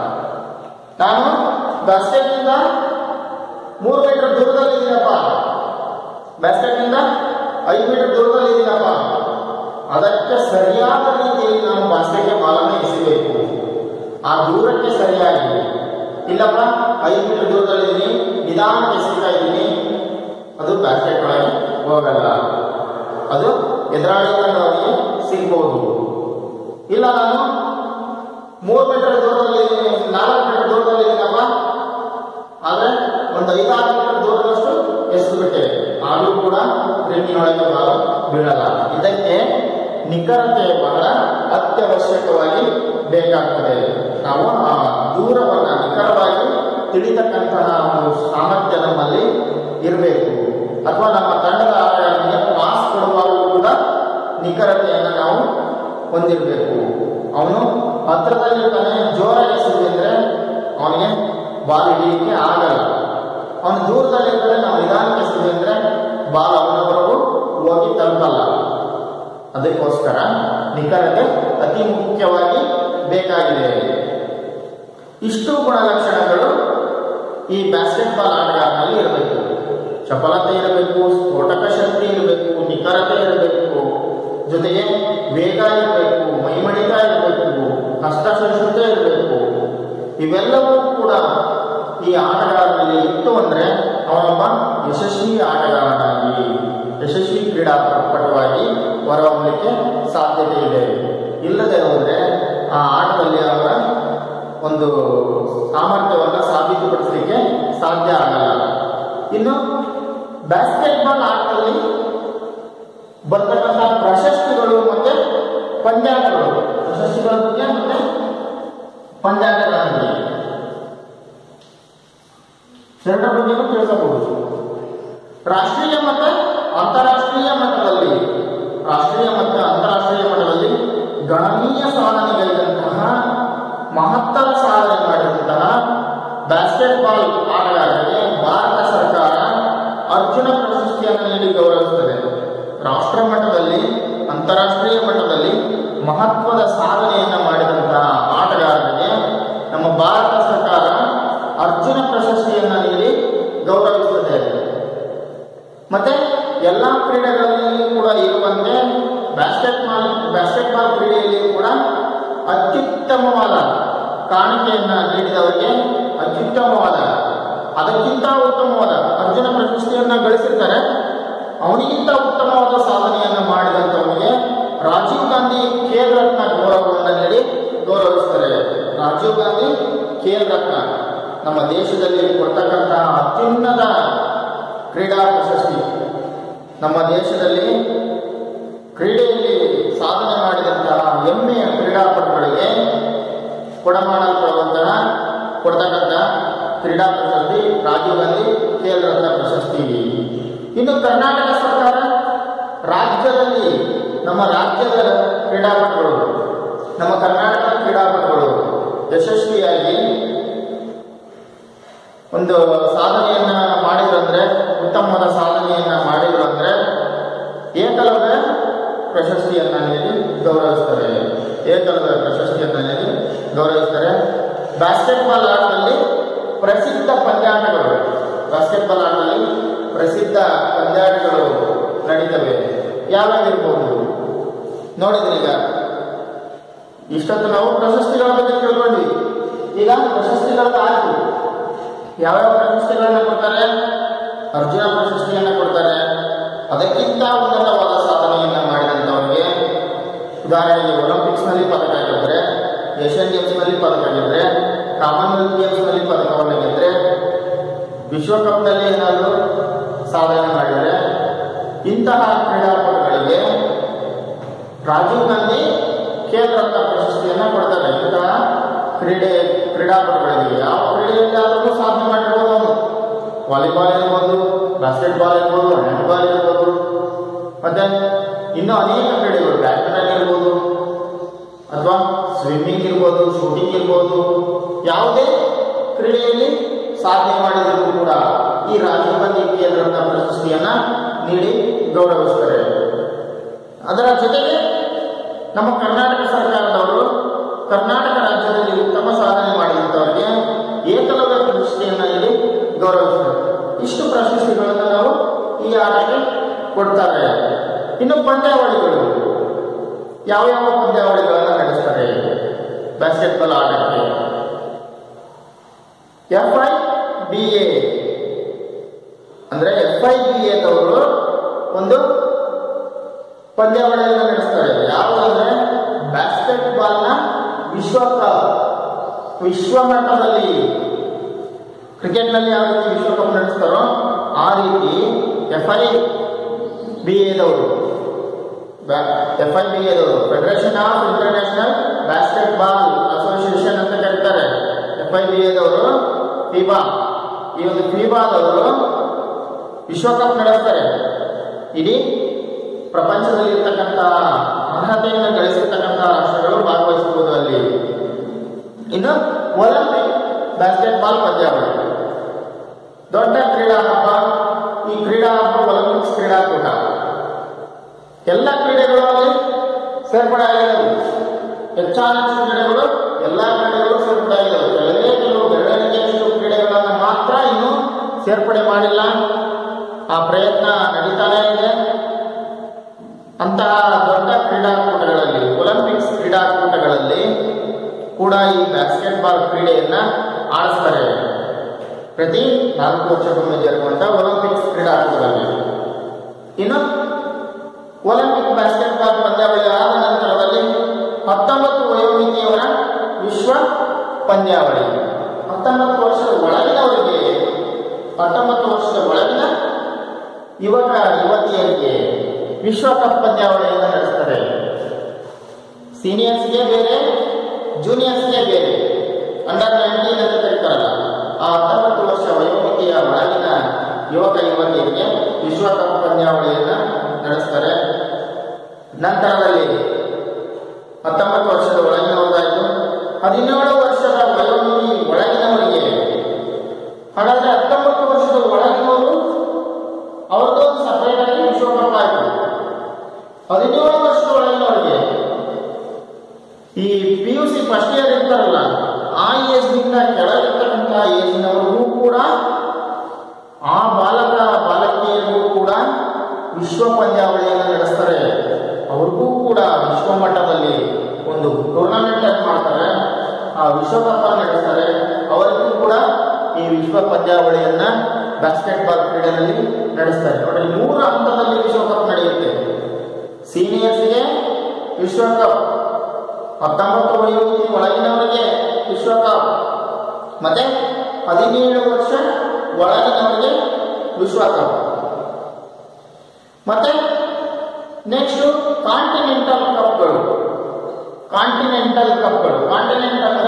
ನಾನು ಬ್ಯಾಸ್ಕೆಟ್ನಿಂದ ಮೂರು ಮೀಟರ್ ದೂರದಲ್ಲಿ ಇದ್ದೀನಪ್ಪ ಬ್ಯಾಸ್ಕೆಟ್ನಿಂದ ಐದು ಮೀಟರ್ ದೂರದಲ್ಲಿ ಇದ್ದೀನಪ್ಪ ಅದಕ್ಕೆ ಸರಿಯಾದ ರೀತಿಯಲ್ಲಿ ನಾನು ಬಾಸ್ಕೆಟ್ಗೆ ಬಾಲನ್ನು ಎಸೆಯಬೇಕು ಆ ದೂರಕ್ಕೆ ಸರಿಯಾಗಿ ಇಲ್ಲಪ್ಪ ಐದು ಮೀಟರ್ ದೂರದಲ್ಲಿದ್ದೀನಿ ನಿಧಾನಕ್ಕೆ ಎಸೀತಾ ಇದ್ದೀನಿ ಅದು ಬ್ಯಾಸ್ಕೆಟ್ ಒಳಗೆ ಹೋಗಲ್ಲ ಅದು ಎದುರಾಳಿ ತಂಡದವರಿಗೆ ಸಿಗ್ಬೋದು ಇಲ್ಲ ನಾನು ಮೂರು ಮೀಟರ್ ದೂರದಲ್ಲಿ ಇದ್ದೀನಿ ನಾಲ್ಕು ಮೀಟರ್ ದೂರದಲ್ಲಿ ಇದ್ದೀನಪ್ಪ ಆದ್ರೆ ಒಂದು ಐದಾರು ಮೀಟರ್ ದೂರದಷ್ಟು ಎಸೆದು ಬಿಟ್ಟೆ ಆದರೂ ಕೂಡ ರಿಮ್ಮಿನೊಳಗೆ ಬಾಲ ಬೀಳಲ್ಲ ಇದಕ್ಕೆ ನಿಖರತೆ ಬಹಳ ಅತ್ಯವಶ್ಯಕವಾಗಿ ಬೇಕಾಗ್ತದೆ ನಾವು ಆ ದೂರವನ್ನ ನಿಖರವಾಗಿ ತಿಳಿತಕ್ಕಂತಹ ಒಂದು ಸಾಮರ್ಥ್ಯ ನಮ್ಮಲ್ಲಿ ಇರಬೇಕು ಅಥವಾ ನಮ್ಮ ತಂಡದ ಆಟಗಾರನಿಗೆ ಪಾಸ್ ಕೊಡುವಾಗಲೂ ಕೂಡ ನಿಖರತೆಯನ್ನು ನಾವು ಹೊಂದಿರಬೇಕು ಅವನು ಹತ್ರದಲ್ಲಿರ್ತಾನೆ ಜೋರಾಗಿ ಎಸೆದ್ರೆ ಅವನಿಗೆ ಬಾಲ್ ಹಿಡಿಯಲಿಕ್ಕೆ ಆಗಲ್ಲ ಅವನು ದೂರದಲ್ಲಿರ್ತಾನೆ ನಾವು ನಿಧಾನಕ್ಕೆ ಎಸೆದ್ವಿ ಅಂದ್ರೆ ಬಾಲ್ ಅವನವರೆಗೂ ಹೋಗಿ ತಲುಪಲ್ಲ ಅದಕ್ಕೋಸ್ಕರ ನಿಖರತೆ ಅತಿ ಮುಖ್ಯವಾಗಿ ಬೇಕಾಗಿದೆ ಇಷ್ಟು ಗುಣಲಕ್ಷಣಗಳು ಈ ಬ್ಯಾಸ್ಕೆಟ್ ಬಾಲ್ ಆಟಗಾರನಲ್ಲಿ ಇರಬೇಕು ಚಪಲತೆ ಇರಬೇಕು ಸ್ಫೋಟಕ ಶಕ್ತಿ ಇರಬೇಕು ನಿಖರತೆ ಇರಬೇಕು ಜೊತೆಗೆ ವೇಗ ಇರಬೇಕು ಮೈಮಣಿತ ಇರಬೇಕು ಹಸ್ತಸಹಿಷ್ಣುತೆ ಇರಬೇಕು ಇವೆಲ್ಲವೂ ಕೂಡ ಈ ಆಟಗಾರನಲ್ಲಿ ಇತ್ತು ಅಂದ್ರೆ ಅವನೊಬ್ಬ ಯಶಸ್ವಿ ಆಟಗಾರನಾಗಿ ಯಶಸ್ವಿ ಕ್ರೀಡಾಪಟುವಾಗಿ ಹೊರಹೊಮ್ಮಲಿಕ್ಕೆ ಸಾಧ್ಯತೆ ಇದೆ ಇಲ್ಲದೆ ಹೋದರೆ ಆ ಆಟದಲ್ಲಿ ಅವರ ಒಂದು ಸಾಮರ್ಥ್ಯವನ್ನು ಸಾಬೀತುಪಡಿಸಲಿಕ್ಕೆ ಸಾಧ್ಯ ಆಗಲ್ಲ ಇನ್ನು ಬ್ಯಾಸ್ಕೆಟ್ಬಾಲ್ ಆಟದಲ್ಲಿ ಬರ್ತಕ್ಕಂಥ ಪ್ರಶಸ್ತಿಗಳು ಮತ್ತೆ ಪಂದ್ಯಾಟಗಳು ಪ್ರಶಸ್ತಿಗಳ ಬಗ್ಗೆ ಮತ್ತೆ ಪಂದ್ಯಾಟಗಳ ಬಗ್ಗೆ ಎರಡರ ಬಗ್ಗೆನೂ ತಿಳ್ಕೋಬಹುದು ರಾಷ್ಟ್ರೀಯ ಮತ್ತು ಅಂತಾರಾಷ್ಟ್ರೀಯ ಮಟ್ಟದಲ್ಲಿ ರಾಷ್ಟ್ರೀಯ ಮತ್ತು ಅಂತಾರಾಷ್ಟ್ರೀಯ ಮಟ್ಟದಲ್ಲಿ ಗಣನೀಯ ಸಾಧನೆಗೈದಂತಹ ಮಹತ್ತರ ಸಾಧನೆ ಮಾಡಿದಂತಹ ಬ್ಯಾಸ್ಕೆಟ್ಬಾಲ್ ಆಟಗಾರರಿಗೆ ಭಾರತ ಸರ್ಕಾರ ಅರ್ಜುನ ಪ್ರಶಸ್ತಿಯನ್ನು ನೀಡಿ ಗೌರವಿಸುತ್ತದೆ ರಾಷ್ಟ್ರ ಮಟ್ಟದಲ್ಲಿ ಅಂತಾರಾಷ್ಟ್ರೀಯ ಮಟ್ಟದಲ್ಲಿ ಮಹತ್ವದ ಸಾಧನೆಯನ್ನು ಮಾಡಿದಂತಹ ಆಟಗಾರರಿಗೆ ನಮ್ಮ ಭಾರತ ಸರ್ಕಾರ ಅರ್ಜುನ ಪ್ರಶಸ್ತಿಯನ್ನು ನೀಡಿ ಗೌರವಿಸುತ್ತದೆ ಮತ್ತೆ ಎಲ್ಲ ಕ್ರೀಡೆಗಳಲ್ಲಿ ಕೂಡ ಇರುವಂತೆ ಬ್ಯಾಸ್ಕೆಟ್ಬಾಲ್ ಬ್ಯಾಸ್ಕೆಟ್ಬಾಲ್ ಕ್ರೀಡೆಯಲ್ಲಿಯೂ ಕೂಡ ಅತ್ಯುತ್ತಮವಾದ ಕಾಣಿಕೆಯನ್ನ ನೀಡಿದವರಿಗೆ ಅತ್ಯುತ್ತಮವಾದ ಅದಕ್ಕಿಂತ ಉತ್ತಮವಾದ ಅರ್ಜುನ ಪ್ರಶಸ್ತಿಯನ್ನ ಗಳಿಸಿರ್ತಾರೆ ಅವನಿಗಿಂತ ಉತ್ತಮವಾದ ಸಾಧನೆಯನ್ನ ಮಾಡಿದಂಥವನಿಗೆ ರಾಜೀವ್ ಗಾಂಧಿ ಖೇಲ್ ರತ್ನ ಗೌರವವನ್ನು ನೀಡಿ ಗೌರವಿಸ್ತಾರೆ ರಾಜೀವ್ ಗಾಂಧಿ ಖೇಲ್ ರತ್ನ ನಮ್ಮ ದೇಶದಲ್ಲಿ ಕೊಡ್ತಕ್ಕಂತಹ ಅತ್ಯುನ್ನತ ಕ್ರೀಡಾ ಪ್ರಶಸ್ತಿ ನಮ್ಮ ದೇಶದಲ್ಲಿ ಕ್ರೀಡೆಯಲ್ಲಿ ಸಾಧನೆ ಮಾಡಿದಂತಹ ಹೆಮ್ಮೆಯ ಕ್ರೀಡಾಪಟುಗಳಿಗೆ ಕೊಡಮಾಡಲ್ಪಡುವಂತಹ ಕೊಡ್ತಕ್ಕಂಥ ಕ್ರೀಡಾ ಪ್ರಶಸ್ತಿ ರಾಜೀವ್ ಗಾಂಧಿ ಖೇಲ್ ರತ್ನ ಪ್ರಶಸ್ತಿ ಇನ್ನು ಕರ್ನಾಟಕ ಸರ್ಕಾರ ರಾಜ್ಯದಲ್ಲಿ ನಮ್ಮ ರಾಜ್ಯದ ಕ್ರೀಡಾಪಟುಗಳು ನಮ್ಮ ಕರ್ನಾಟಕ ಕ್ರೀಡಾಪಟುಗಳು ಯಶಸ್ವಿಯಾಗಿ ಒಂದು ಸಾಧನೆಯನ್ನ ಮಾಡಿದ್ರು ಅಂದ್ರೆ ಉತ್ತಮವಾದ ಸಾಧನೆಯನ್ನ ಮಾಡಿದ್ರು ಅಂದ್ರೆ ಏಕಲವ್ಯ ಪ್ರಶಸ್ತಿಯನ್ನ ನೀಡಿ ಗೌರವಿಸ್ತಾರೆ ಏಕಲವ್ಯ ಪ್ರಶಸ್ತಿಯನ್ನ ನೀಡಿ ಗೌರವಿಸ್ತಾರೆ ಬಾಸ್ಕೆಟ್ಬಾಲ್ ಆಟದಲ್ಲಿ ಪ್ರಸಿದ್ಧ ಪಂದ್ಯಾಟಗಳು ಬಾಸ್ಕೆಟ್ಬಾಲ್ ಆಟದಲ್ಲಿ ಪ್ರಸಿದ್ಧ ಪಂದ್ಯಾಟಗಳು ನಡೀತವೆ ಯಾವ್ಯಾವಿರ್ಬೋದು ನೋಡಿದ್ರಿ ಈಗ ಇಷ್ಟೊತ್ತು ನಾವು ಪ್ರಶಸ್ತಿಗಳ ಬಗ್ಗೆ ತಿಳ್ಕೊಂಡ್ವಿ ಈಗ ಪ್ರಶಸ್ತಿಗಳನ್ನ ಆಯ್ತು ಯಾವ್ಯಾವ ಪ್ರಶಸ್ತಿಗಳನ್ನ ಕೊಡ್ತಾರೆ ಅರ್ಜುನ ಪ್ರಶಸ್ತಿಯನ್ನ ಕೊಡ್ತಾರೆ ಅದಕ್ಕಿಂತ ಉನ್ನತವಾದ ಸಾಧನೆಯನ್ನ ಮಾಡಿದಂಥವ್ರಿಗೆ ಉದಾಹರಣೆಗೆ ಒಲಿಂಪಿಕ್ಸ್ ನಲ್ಲಿ ಪದಕ ಗೆದ್ರೆ ಏಷ್ಯನ್ ಗೇಮ್ಸ್ ನಲ್ಲಿ ಪದಕ ಗೆದ್ರೆ ಕಾಮನ್ವೆಲ್ತ್ ಗೇಮ್ಸ್ ನಲ್ಲಿ ಪದಕವನ್ನು ಗೆದ್ರೆ ವಿಶ್ವಕಪ್ನಲ್ಲಿ ಏನಾದರೂ ಸಾಧನೆ ಮಾಡಿದರೆ ಇಂತಹ ಕ್ರೀಡಾಪಟುಗಳಿಗೆ ರಾಜೀವ್ ಗಾಂಧಿ ಖೇಲ್ ರತ್ನ ಪ್ರಶಸ್ತಿಯನ್ನ ಕೊಡ್ತಾರೆ ಇಂತಹ ಕ್ರೀಡೆ ಕ್ರೀಡಾಪಟುಗಳಿಗೆ ಯಾವ ಕ್ರೀಡೆಯಲ್ಲಿ ಆದರೂ ಸಾಧನೆ ಮಾಡಿರ್ಬೋದು ಅವನು ವಾಲಿಬಾಲ್ ಇರ್ಬೋದು ಬಾಸ್ಕೆಟ್ಬಾಲ್ ಇರ್ಬೋದು ಹ್ಯಾಂಡ್ಬಾಲ್ ಇರ್ಬೋದು ಮತ್ತೆ ಇನ್ನೂ ಅನೇಕ ಕ್ರೀಡೆಗಳು ಬ್ಯಾಡ್ಮಿಂಟನ್ ಇರ್ಬೋದು ಅಥವಾ ಸ್ವಿಮ್ಮಿಂಗ್ ಇರ್ಬೋದು ಶೂಟಿಂಗ್ ಇರ್ಬೋದು ಯಾವುದೇ ಕ್ರೀಡೆಯಲ್ಲಿ ಸಾಧನೆ ಮಾಡಿದರೂ ಕೂಡ ಈ ರಾಜೀವ್ ಗಾಂಧಿ ಖೇಲ್ ರತ್ನ ಪ್ರಶಸ್ತಿಯನ್ನ ನೀಡಿ ಗೌರವಿಸ್ತಾರೆ ಅದರ ಜೊತೆಗೆ ನಮ್ಮ ಕರ್ನಾಟಕ ಸರ್ಕಾರದವರು ಕರ್ನಾಟಕ ರಾಜ್ಯದಲ್ಲಿ ಉತ್ತಮ ಸಾಧನೆ ಮಾಡಿದಂಥವರಿಗೆ ಏಕಲವ್ಯ ಪ್ರಶಸ್ತಿಯನ್ನು ಇಲ್ಲಿ ಗೌರವಿಸ್ತಾರೆ ಇಷ್ಟು ಪ್ರಶಸ್ತಿಗಳನ್ನು ನಾವು ಈ ಆಟಕ್ಕೆ ಕೊಡ್ತಾರೆ ಇನ್ನು ಪಂದ್ಯಾವಳಿಗಳು ಯಾವ್ಯಾವ ಪಂದ್ಯಾವಳಿಗಳನ್ನು ನಡೆಸ್ತಾರೆ ಬಾಸ್ಕೆಟ್ಬಾಲ್ ಆಟಕ್ಕೆ ಎಫ್ ಐ ಬಿ ಎ ಅಂದ್ರೆ ಎಫ್ ಐ ಬಿ ಎದವರು ಒಂದು ಪಂದ್ಯಾವಳಿಯನ್ನು ನಡೆಸ್ತಾರೆ ಯಾವುದಂದ್ರೆ ಬ್ಯಾಸ್ಕೆಟ್ ಬಾಲ್ನ ವಿಶ್ವಕಪ್ ವಿಶ್ವ ಮಟ್ಟದಲ್ಲಿ ಕ್ರಿಕೆಟ್ನಲ್ಲಿ ಯಾವ ರೀತಿ ವಿಶ್ವಕಪ್ ನಡೆಸ್ತಾರೋ ಆ ರೀತಿ ಎಫ್ ಐ ಬಿ ಎದವರು ಎಫ್ ಐ ಬಿ ಎದವರು federation of international basketball association ಅಂತ ಕರೀತಾರೆ ಎಫ್ ಐ ಬಿ ಎದವರು ಫಿಬಾ ಈ ಒಂದು ಫಿಬಾದವರು ವಿಶ್ವಕಪ್ ನಡೆಸ್ತಾರೆ ಇಡೀ ಪ್ರಪಂಚದಲ್ಲಿ ಇರ್ತಕ್ಕಂಥ ಅರ್ಹತೆಯನ್ನು ಗಳಿಸಿರ್ತಕ್ಕಂಥ ರಾಷ್ಟ್ರಗಳು ಭಾಗವಹಿಸಬಹುದು ಅಲ್ಲಿ ಇನ್ನು ಒಲಿಂಪಿಕ್ ಬಾಸ್ಕೆಟ್ ಬಾಲ್ ಪಂದ್ಯಾವಳಿ ದೊಡ್ಡ ಕ್ರೀಡಾ ಹಬ್ಬ ಈ ಕ್ರೀಡಾ ಹಬ್ಬ ಒಲಿಂಪಿಕ್ಸ್ ಕ್ರೀಡಾಕೂಟ ಎಲ್ಲ ಕ್ರೀಡೆಗಳಲ್ಲಿ ಸೇರ್ಪಡೆ ಆಗಿದ್ದವು ಹೆಚ್ಚಾನ ಕ್ರೀಡೆಗಳು ಎಲ್ಲ ಕ್ರೀಡೆಗಳು ಸೇರ್ಪಡೆ ಆಗಿದ್ದವು ಕೆಲವೇ ಕೆಲವು ಬೆರಳಿಕೆಯಷ್ಟು ಕ್ರೀಡೆಗಳನ್ನು ಮಾತ್ರ ಇನ್ನೂ ಸೇರ್ಪಡೆ ಮಾಡಿಲ್ಲ ಆ ಪ್ರಯತ್ನ ನಡೀತಾನೇ ಇದೆ ಅಂತಹ ದೊಡ್ಡ ಕ್ರೀಡಾಕೂಟಗಳಲ್ಲಿ ಒಲಿಂಪಿಕ್ಸ್ ಕ್ರೀಡಾಕೂಟಗಳಲ್ಲಿ ಕೂಡ ಈ ಬ್ಯಾಸ್ಕೆಟ್ ಬಾಲ್ ಕ್ರೀಡೆಯನ್ನ ಆಡಿಸ್ತಾರೆ ಪ್ರತಿ ನಾಲ್ಕು ವರ್ಷಕ್ಕೊಮ್ಮೆ ಜರುಗುವಂತ ಒಲಿಂಪಿಕ್ಸ್ ಕ್ರೀಡಾಕೂಟದಲ್ಲಿ ಇನ್ನು ಒಲಿಂಪಿಕ್ ಬಾಸ್ಕೆಟ್ ಬಾಲ್ ಪಂದ್ಯಾವಳಿ ಆದ ನಂತರದಲ್ಲಿ ಹತ್ತೊಂಬತ್ತು ವಯೋಮಿತಿಯವರ ವಿಶ್ವ ಪಂದ್ಯಾವಳಿ ಹತ್ತೊಂಬತ್ತು ವರ್ಷದ ಒಳಗಿನವರಿಗೆ ಹತ್ತೊಂಬತ್ತು ವರ್ಷದ ಒಳಗಿನ ಯುವಕ ಯುವತಿಯರಿಗೆ ವಿಶ್ವಕಪ್ ಪಂದ್ಯಾವಳಿಯನ್ನು ನಡೆಸ್ತಾರೆ ಸೀನಿಯರ್ಸ್ಗೆ ಬೇರೆ ಜೂನಿಯರ್ಸ್ಗೆ ಬೇರೆ ಅಂಡರ್ ನೈನ್ಟೀನ್ ಅಂತ ಕರೀತಾರಲ್ಲ ಆ ಹತ್ತೊಂಬತ್ತು ವರ್ಷ ವಯೋಮಿತಿಯ ಒಳಗಿನ ಯುವಕ ಯುವತಿಯರಿಗೆ ವಿಶ್ವಕಪ್ ಪಂದ್ಯಾವಳಿಯನ್ನು ನಡೆಸ್ತಾರೆ ನಂತರದಲ್ಲಿ ಹತ್ತೊಂಬತ್ತು ವರ್ಷದ ಒಳಗಿನವರಾಯಿತು ಹದಿನೇಳು ವರ್ಷದ ವಯೋಮಿತಿ ಒಳಗಿನವರಿಗೆ ಹಾಗಾದ್ರೆ ಹತ್ತೊಂಬತ್ತು ವರ್ಷದ ಒಳಗಿನವರು ಅವ್ರದ್ದೊಂದು ಸಪರೇಟ್ ಆಗಿ ವಿಶ್ವಕಪ್ ಆಯಿತು ಹದಿನೇಳು ವರ್ಷದ ಒಳಗಿನವರಿಗೆ ಈ P U C first year ಇರ್ತಾರಲ್ಲ ಆ ಏಜ್ನಿಂದ ಕೆಳಗಿರ್ತಕ್ಕಂಥ ಏಜ್ನವರಿಗೂ ಕೂಡ ಆ ಬಾಲಕ ಬಾಲಕಿಯರಿಗೂ ಕೂಡ ವಿಶ್ವ ಪಂದ್ಯಾವಳಿಯನ್ನು ನಡೆಸ್ತಾರೆ ಅವ್ರಿಗೂ ಕೂಡ ವಿಶ್ವ ಮಟ್ಟದಲ್ಲಿ ಒಂದು ಟೂರ್ನಮೆಂಟ್ ಅನ್ನು ಮಾಡ್ತಾರೆ ಆ ವಿಶ್ವಕಪ್ ಅನ್ನು ನಡೆಸ್ತಾರೆ ಅವರಿಗೂ ಕೂಡ ಈ ವಿಶ್ವ ಪಂದ್ಯಾವಳಿಯನ್ನ ಬಾಸ್ಕೆಟ್ ಬಾಲ್ ಕ್ರೀಡೆಯಲ್ಲಿ ನಡೆಸ್ತಾರೆ ನೋಡಿ ಮೂರು ಹಂತದಲ್ಲಿ ವಿಶ್ವಕಪ್ ನಡೆಯುತ್ತೆ ಸೀನಿಯರ್ಸ್ಗೆ ವಿಶ್ವಕಪ್ ಹತ್ತೊಂಬತ್ತು ವಯೋಮಿತಿ ಒಳಗಿನವರಿಗೆ ವಿಶ್ವಕಪ್ ಮತ್ತೆ ಹದಿನೇಳು ವರ್ಷ ಒಳಗಿನವರಿಗೆ ವಿಶ್ವಕಪ್ ಮತ್ತೆ ನೆಕ್ಸ್ಟ್ ಕಾಂಟಿನೆಂಟಲ್ ಕಪ್ಗಳು ಕಾಂಟಿನೆಂಟಲ್ ಕಪ್ಗಳು ಕಾಂಟಿನೆಂಟ್ ಅಂದ್ರೆ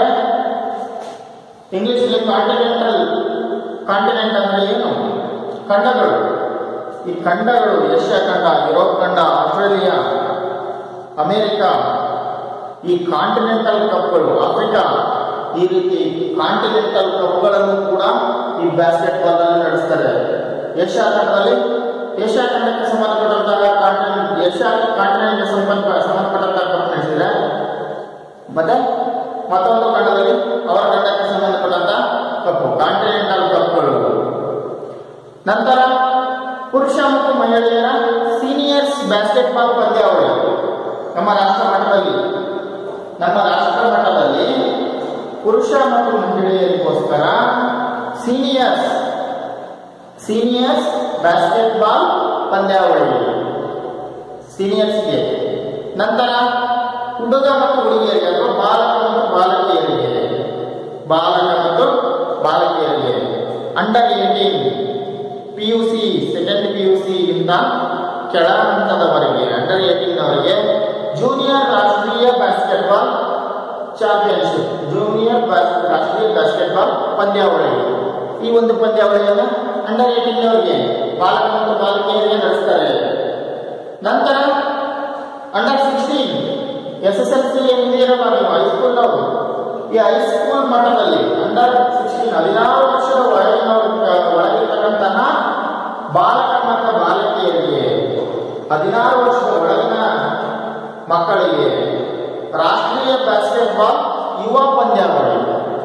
ಇಂಗ್ಲಿಷ್ ಕಾಂಟಿನೆಂಟಲ್ ಕಾಂಟಿನೆಂಟ್ ಅಂದ್ರೆ ಏನು ಖಂಡಗಳು ಈ ಖಂಡಗಳು ಏಷ್ಯಾ ಖಂಡ ಯುರೋಪ್ ಖಂಡ ಆಸ್ಟ್ರೇಲಿಯಾ ಅಮೆರಿಕ ಈ ಕಾಂಟಿನೆಂಟಲ್ ಕಪ್ಗಳು ಆಫ್ರಿಕಾ ಈ ರೀತಿ ಕಾಂಟಿನೆಂಟಲ್ ಕಪ್ಗಳನ್ನು ಕೂಡ ಈ ಬ್ಯಾಸ್ಕೆಟ್ ಬಾಲ್ ಅಲ್ಲಿ ನಡೆಸ್ತಾರೆ ಏಷ್ಯಾ ಖಂಡದಲ್ಲಿ ಏಷ್ಯಾ ಖಂಡಕ್ಕೆ ಸಂಬಂಧಪಟ್ಟಂತಹ ಕಾಂಟಿನೆಂಟ್ ಏಷ್ಯಾ ಕಾಂಟಿನೆಂಟ್ಗೆ ಸಂಬಂಧ ಸಂಬಂಧಪಟ್ಟಂತಹ ಕಪ್ ನಡೆಸಿದ್ರೆ ಮತ್ತೆ ಮತ್ತೊಂದು ಖಂಡದಲ್ಲಿ ಅವರ ಖಂಡಕ್ಕೆ ಸಂಬಂಧಪಟ್ಟಂತ ಕಪ್ಪು ಕಾಂಟಿನೆಂಟಲ್ ಕಪ್ಗಳು ನಂತರ ಪುರುಷ ಮತ್ತು ಮಹಿಳೆಯರ ಸೀನಿಯರ್ಸ್ ಬ್ಯಾಸ್ಕೆಟ್ ಬಾಲ್ ಪಂದ್ಯಾವಳಿ ನಮ್ಮ ರಾಷ್ಟ್ರ ಮಟ್ಟದಲ್ಲಿ ನಮ್ಮ ರಾಷ್ಟ್ರ ಮಟ್ಟದಲ್ಲಿ ಪುರುಷ ಮತ್ತು ಮಹಿಳೆಯರಿಗೋಸ್ಕರ ಸೀನಿಯರ್ಸ್ ಸೀನಿಯರ್ಸ್ ಬ್ಯಾಸ್ಕೆಟ್ ಬಾಲ್ ಪಂದ್ಯಾವಳಿ ಸೀನಿಯರ್ಸ್ಗೆ ನಂತರ ಹುಡುಗ ಮತ್ತು ಹುಡುಗಿಯರಿಗೆ ಅಥವಾ ಬಾಲಕ ಮತ್ತು ಬಾಲಕಿಯರಿಗೆ ಬಾಲಕ ಮತ್ತು ಬಾಲಕಿಯರಿಗೆ under eighteen P U C second P U C ಇಂದ ಕೆಳ ಹಂತದವರೆಗೆ ಅಂಡರ್ ಏಟೀನ್ ಅವರಿಗೆ ಜೂನಿಯರ್ ರಾಷ್ಟ್ರೀಯ ಬಾಸ್ಕೆಟ್ಬಾಲ್ ಚಾಂಪಿಯನ್ಶಿಪ್ ಜೂನಿಯರ್ ಬಾಸ್- ರಾಷ್ಟ್ರೀಯ ಬಾಸ್ಕೆಟ್ಬಾಲ್ ಪಂದ್ಯಾವಳಿ ಈ ಒಂದು ಪಂದ್ಯಾವಳಿಯನ್ನು ಅಂಡರ್ ಏಟೀನ್ ಅವರಿಗೆ ಬಾಲಕ ಮತ್ತು ಬಾಲಕಿಯರಿಗೆ ನಡೆಸ್ತಾರೆ ನಂತರ under sixteen S S L C ಎಂದಿರಲ್ಲ ನೀವು ಹೈಸ್ಕೂಲ್ ಅವರು ಈ ಹೈಸ್ಕೂಲ್ ಮಟ್ಟದಲ್ಲಿ ಅಂಡರ್ ಸಿಕ್ಸ್ಟೀನ್ ಹದಿನಾರು ವರ್ಷದ ಒಳಗಿನ ಒಳಗಿರ್ತಕ್ಕಂತಹ ಬಾಲಕ ಮತ್ತು ಬಾಲಕಿಯರಿಗೆ ಹದಿನಾರು ವರ್ಷದ ಒಳಗಿನ ಮಕ್ಕಳಿಗೆ ರಾಷ್ಟ್ರೀಯ ಬಾಸ್ಕೆಟ್ಬಾಲ್ ಯುವ ಪಂದ್ಯಾವಳಿ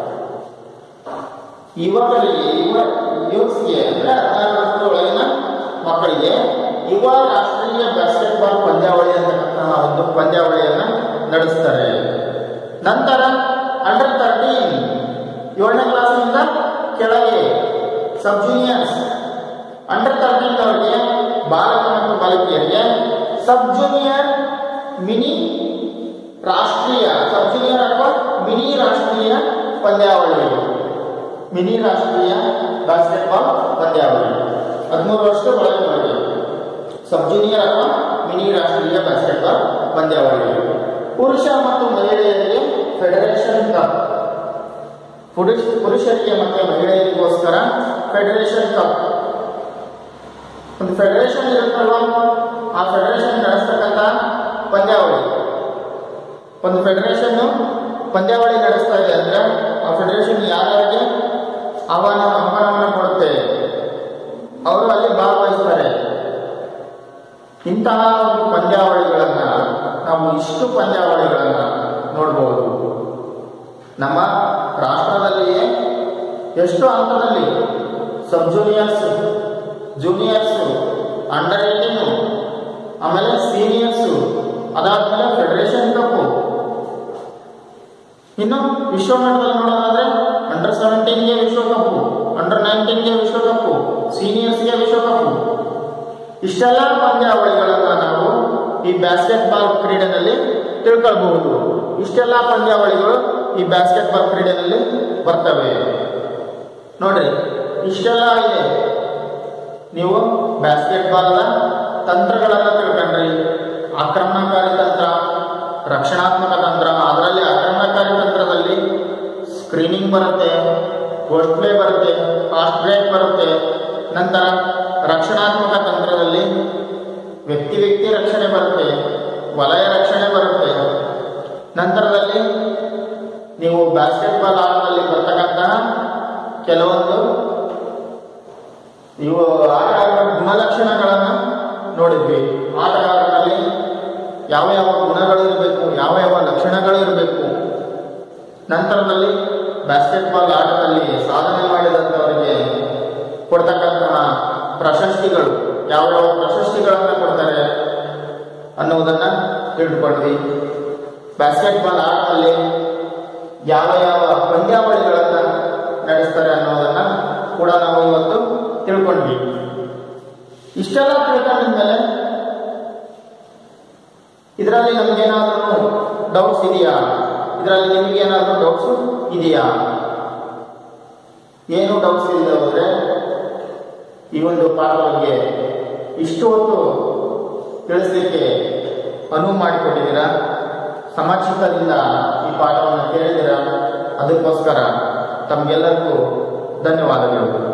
ಯುವಕರಿಗೆ ಯುವ ಯೂತ್ಸ್ಗೆ ಅಂದ್ರೆ ಹದಿನಾರು ವರ್ಷದ ಒಳಗಿನ ಮಕ್ಕಳಿಗೆ ಯುವ ರಾಷ್ಟ್ರೀಯ ಬಾಸ್ಕೆಟ್ಬಾಲ್ ಪಂದ್ಯಾವಳಿ ಅಂತಕ್ಕಂತಹ ಒಂದು ಪಂದ್ಯಾವಳಿಯನ್ನ ನಡೆಸ್ತಾರೆ ನಂತರ ಅಂಡರ್ ತರ್ಟೀನ್ ಏಳನೇ ಕ್ಲಾಸಿನಿಂದ ಕೆಳಗೆ ಸಬ್ ಜೂನಿಯರ್ಸ್ ಅಂಡರ್ ತರ್ಟೀನ್ ಅವರಿಗೆ ಬಾಲಕ ಮತ್ತು ಬಾಲಕಿಯರಿಗೆ ಸಬ್ ಜೂನಿಯರ್ ಮಿನಿ ರಾಷ್ಟ್ರೀಯ ಸಬ್ ಜೂನಿಯರ್ ಅಥವಾ ಮಿನಿ ರಾಷ್ಟ್ರೀಯ ಪಂದ್ಯಾವಳಿ ಮಿನಿ ರಾಷ್ಟ್ರೀಯ ಬಾಸ್ಕೆಟ್ಬಾಲ್ ಪಂದ್ಯಾವಳಿ ಹದಿಮೂರು ವರ್ಷದ ಒಳಗಿನವರಿಗೆ ಸಬ್ ಜೂನಿಯರ್ ಅಥವಾ ಮಿನಿ ರಾಷ್ಟ್ರೀಯ ಬಾಸ್ಕೆಟ್ಬಾಲ್ ಪಂದ್ಯಾವಳಿ ಪುರುಷ ಮತ್ತು ಮಹಿಳೆಯರಿಗೆ ಫೆಡರೇಷನ್ ಕಪ್ ಪುರುಷ ಪುರುಷರಿಗೆ ಮತ್ತು ಮಹಿಳೆಯರಿಗೋಸ್ಕರ ಫೆಡರೇಷನ್ ಕಪ್ ಒಂದು ಫೆಡರೇಷನ್ ಇರುತ್ತಲ್ವ ಆ ಫೆಡರೇಷನ್ ನಡೆಸ್ತಕ್ಕಂಥ ಪಂದ್ಯಾವಳಿ ಒಂದು ಫೆಡರೇಷನ್ ಪಂದ್ಯಾವಳಿ ನಡೆಸ್ತಾ ಇದೆ ಅಂದ್ರೆ ಆ ಫೆಡರೇಷನ್ ಯಾರ್ಯಾರಿಗೆ ಆಹ್ವಾನ ಆಹ್ವಾನವನ್ನು ಕೊಡುತ್ತೆ ಅವರು ಅಲ್ಲಿ ಭಾಗವಹಿಸ್ತಾರೆ ಇಂತಹ ಒಂದು ಪಂದ್ಯಾವಳಿಗಳನ್ನ ನಾವು ಇಷ್ಟು ಪಂದ್ಯಾವಳಿಗಳನ್ನ ನೋಡಬಹುದು ನಮ್ಮ ರಾಷ್ಟ್ರದಲ್ಲಿಯೇ ಎಷ್ಟು ಹಂತದಲ್ಲಿ sub juniors juniors under eighteen ಆಮೇಲೆ ಸೀನಿಯರ್ಸ್ ಅದಾದ್ಮೇಲೆ ಫೆಡರೇಷನ್ ಕಪ್ಪು ಇನ್ನು ವಿಶ್ವಮಟ್ಟದಲ್ಲಿ ನೋಡೋದಾದ್ರೆ ಅಂಡರ್ ಸೆವೆಂಟೀನ್ಗೆ ವಿಶ್ವಕಪ್ಪು ಅಂಡರ್ ನೈನ್ಟೀನ್ಗೆ ವಿಶ್ವಕಪ್ಪು ಸೀನಿಯರ್ಸ್ಗೆ ವಿಶ್ವಕಪ್ಪು ಇಷ್ಟೆಲ್ಲ ಪಂದ್ಯಾವಳಿಗಳನ್ನ ನಾವು ಈ ಬ್ಯಾಸ್ಕೆಟ್ ಬಾಲ್ ಕ್ರೀಡೆನಲ್ಲಿ ತಿಳ್ಕೊಳ್ಬಹುದು ಇಷ್ಟೆಲ್ಲ ಪಂದ್ಯಾವಳಿಗಳು ಈ ಬ್ಯಾಸ್ಕೆಟ್ ಬಾಲ್ ಕ್ರೀಡೆನಲ್ಲಿ ಬರ್ತವೆ ನೋಡ್ರಿ ಇಷ್ಟೆಲ್ಲ ಇದೆ ನೀವು ಬ್ಯಾಸ್ಕೆಟ್ ಬಾಲ್ನ ತಂತ್ರಗಳನ್ನ ತಿಳ್ಕೊಂಡ್ರಿ ಆಕ್ರಮಣಕಾರಿ ತಂತ್ರ ರಕ್ಷಣಾತ್ಮಕ ತಂತ್ರ ಅದರಲ್ಲಿ ಆಕ್ರಮಣಕಾರಿ ತಂತ್ರದಲ್ಲಿ ಸ್ಕ್ರೀನಿಂಗ್ ಬರುತ್ತೆ ಪೋಸ್ಟ್ ಪ್ಲೇ ಬರುತ್ತೆ ಫಾಸ್ಟ್ ಬ್ರೇಕ್ ಬರುತ್ತೆ ನಂತರ ರಕ್ಷಣಾತ್ಮಕ ತಂತ್ರದಲ್ಲಿ ವ್ಯಕ್ತಿ ವ್ಯಕ್ತಿ ರಕ್ಷಣೆ ಬರುತ್ತೆ ವಲಯ ರಕ್ಷಣೆ ಬರುತ್ತೆ ನಂತರದಲ್ಲಿ ನೀವು ಬ್ಯಾಸ್ಕೆಟ್ ಬಾಲ್ ಆಟದಲ್ಲಿ ಬರ್ತಕ್ಕಂತಹ ಕೆಲವೊಂದು ಇವು ಆಟಗಾರರ ಗುಣಲಕ್ಷಣಗಳನ್ನು ನೋಡಿದ್ವಿ ಆಟಗಾರರಲ್ಲಿ ಯಾವ ಯಾವ ಗುಣಗಳು ಇರಬೇಕು ಯಾವ ಯಾವ ಲಕ್ಷಣಗಳು ಇರಬೇಕು ನಂತರದಲ್ಲಿ ಬ್ಯಾಸ್ಕೆಟ್ ಬಾಲ್ ಆಟದಲ್ಲಿ ಸಾಧನೆ ಮಾಡಿದಂಥವರಿಗೆ ಕೊಡ್ತಕ್ಕಂತಹ ಪ್ರಶಸ್ತಿಗಳು ಯಾವ ಯಾವ ಪ್ರಶಸ್ತಿಗಳನ್ನು ಕೊಡ್ತಾರೆ ಅನ್ನುವುದನ್ನು ತಿಳ್ಕೊಂಡ್ವಿ ಬ್ಯಾಸ್ಕೆಟ್ ಬಾಲ್ ಆಟದಲ್ಲಿ ಯಾವ ಯಾವ ಪಂದ್ಯಾವಳಿಗಳನ್ನು ನಡೆಸ್ತಾರೆ ಅನ್ನೋದನ್ನ ಕೂಡ ನಾವು ಇವತ್ತು ತಿಳ್ಕೊಂಡ್ವಿ ಇಷ್ಟೆಲ್ಲ ತಿಳ್ಕೊಂಡಿದ್ಮೇಲೆ ಇದರಲ್ಲಿ ನಮಗೇನಾದ್ರೂ ಡೌಟ್ಸ್ ಇದೆಯಾ ಇದರಲ್ಲಿ ನಿಮಗೇನಾದ್ರೂ ಡೌಟ್ಸ್ ಇದೆಯಾ ಏನು ಡೌಟ್ಸ್ ಇದೆ ಹೋದ್ರೆ ಈ ಒಂದು ಪಾಠ ಬಗ್ಗೆ ಇಷ್ಟು ಹೊತ್ತು ತಿಳಿಸ್ಲಿಕ್ಕೆ ಅನುವು ಮಾಡಿಕೊಟ್ಟಿದ್ದೀರಾ ಸಮಚಿತ್ತದಿಂದ ಈ ಪಾಠವನ್ನು ಕೇಳಿದ್ದೀರಾ ಅದಕ್ಕೋಸ್ಕರ ತಮಗೆಲ್ಲರಿಗೂ ಧನ್ಯವಾದಗಳು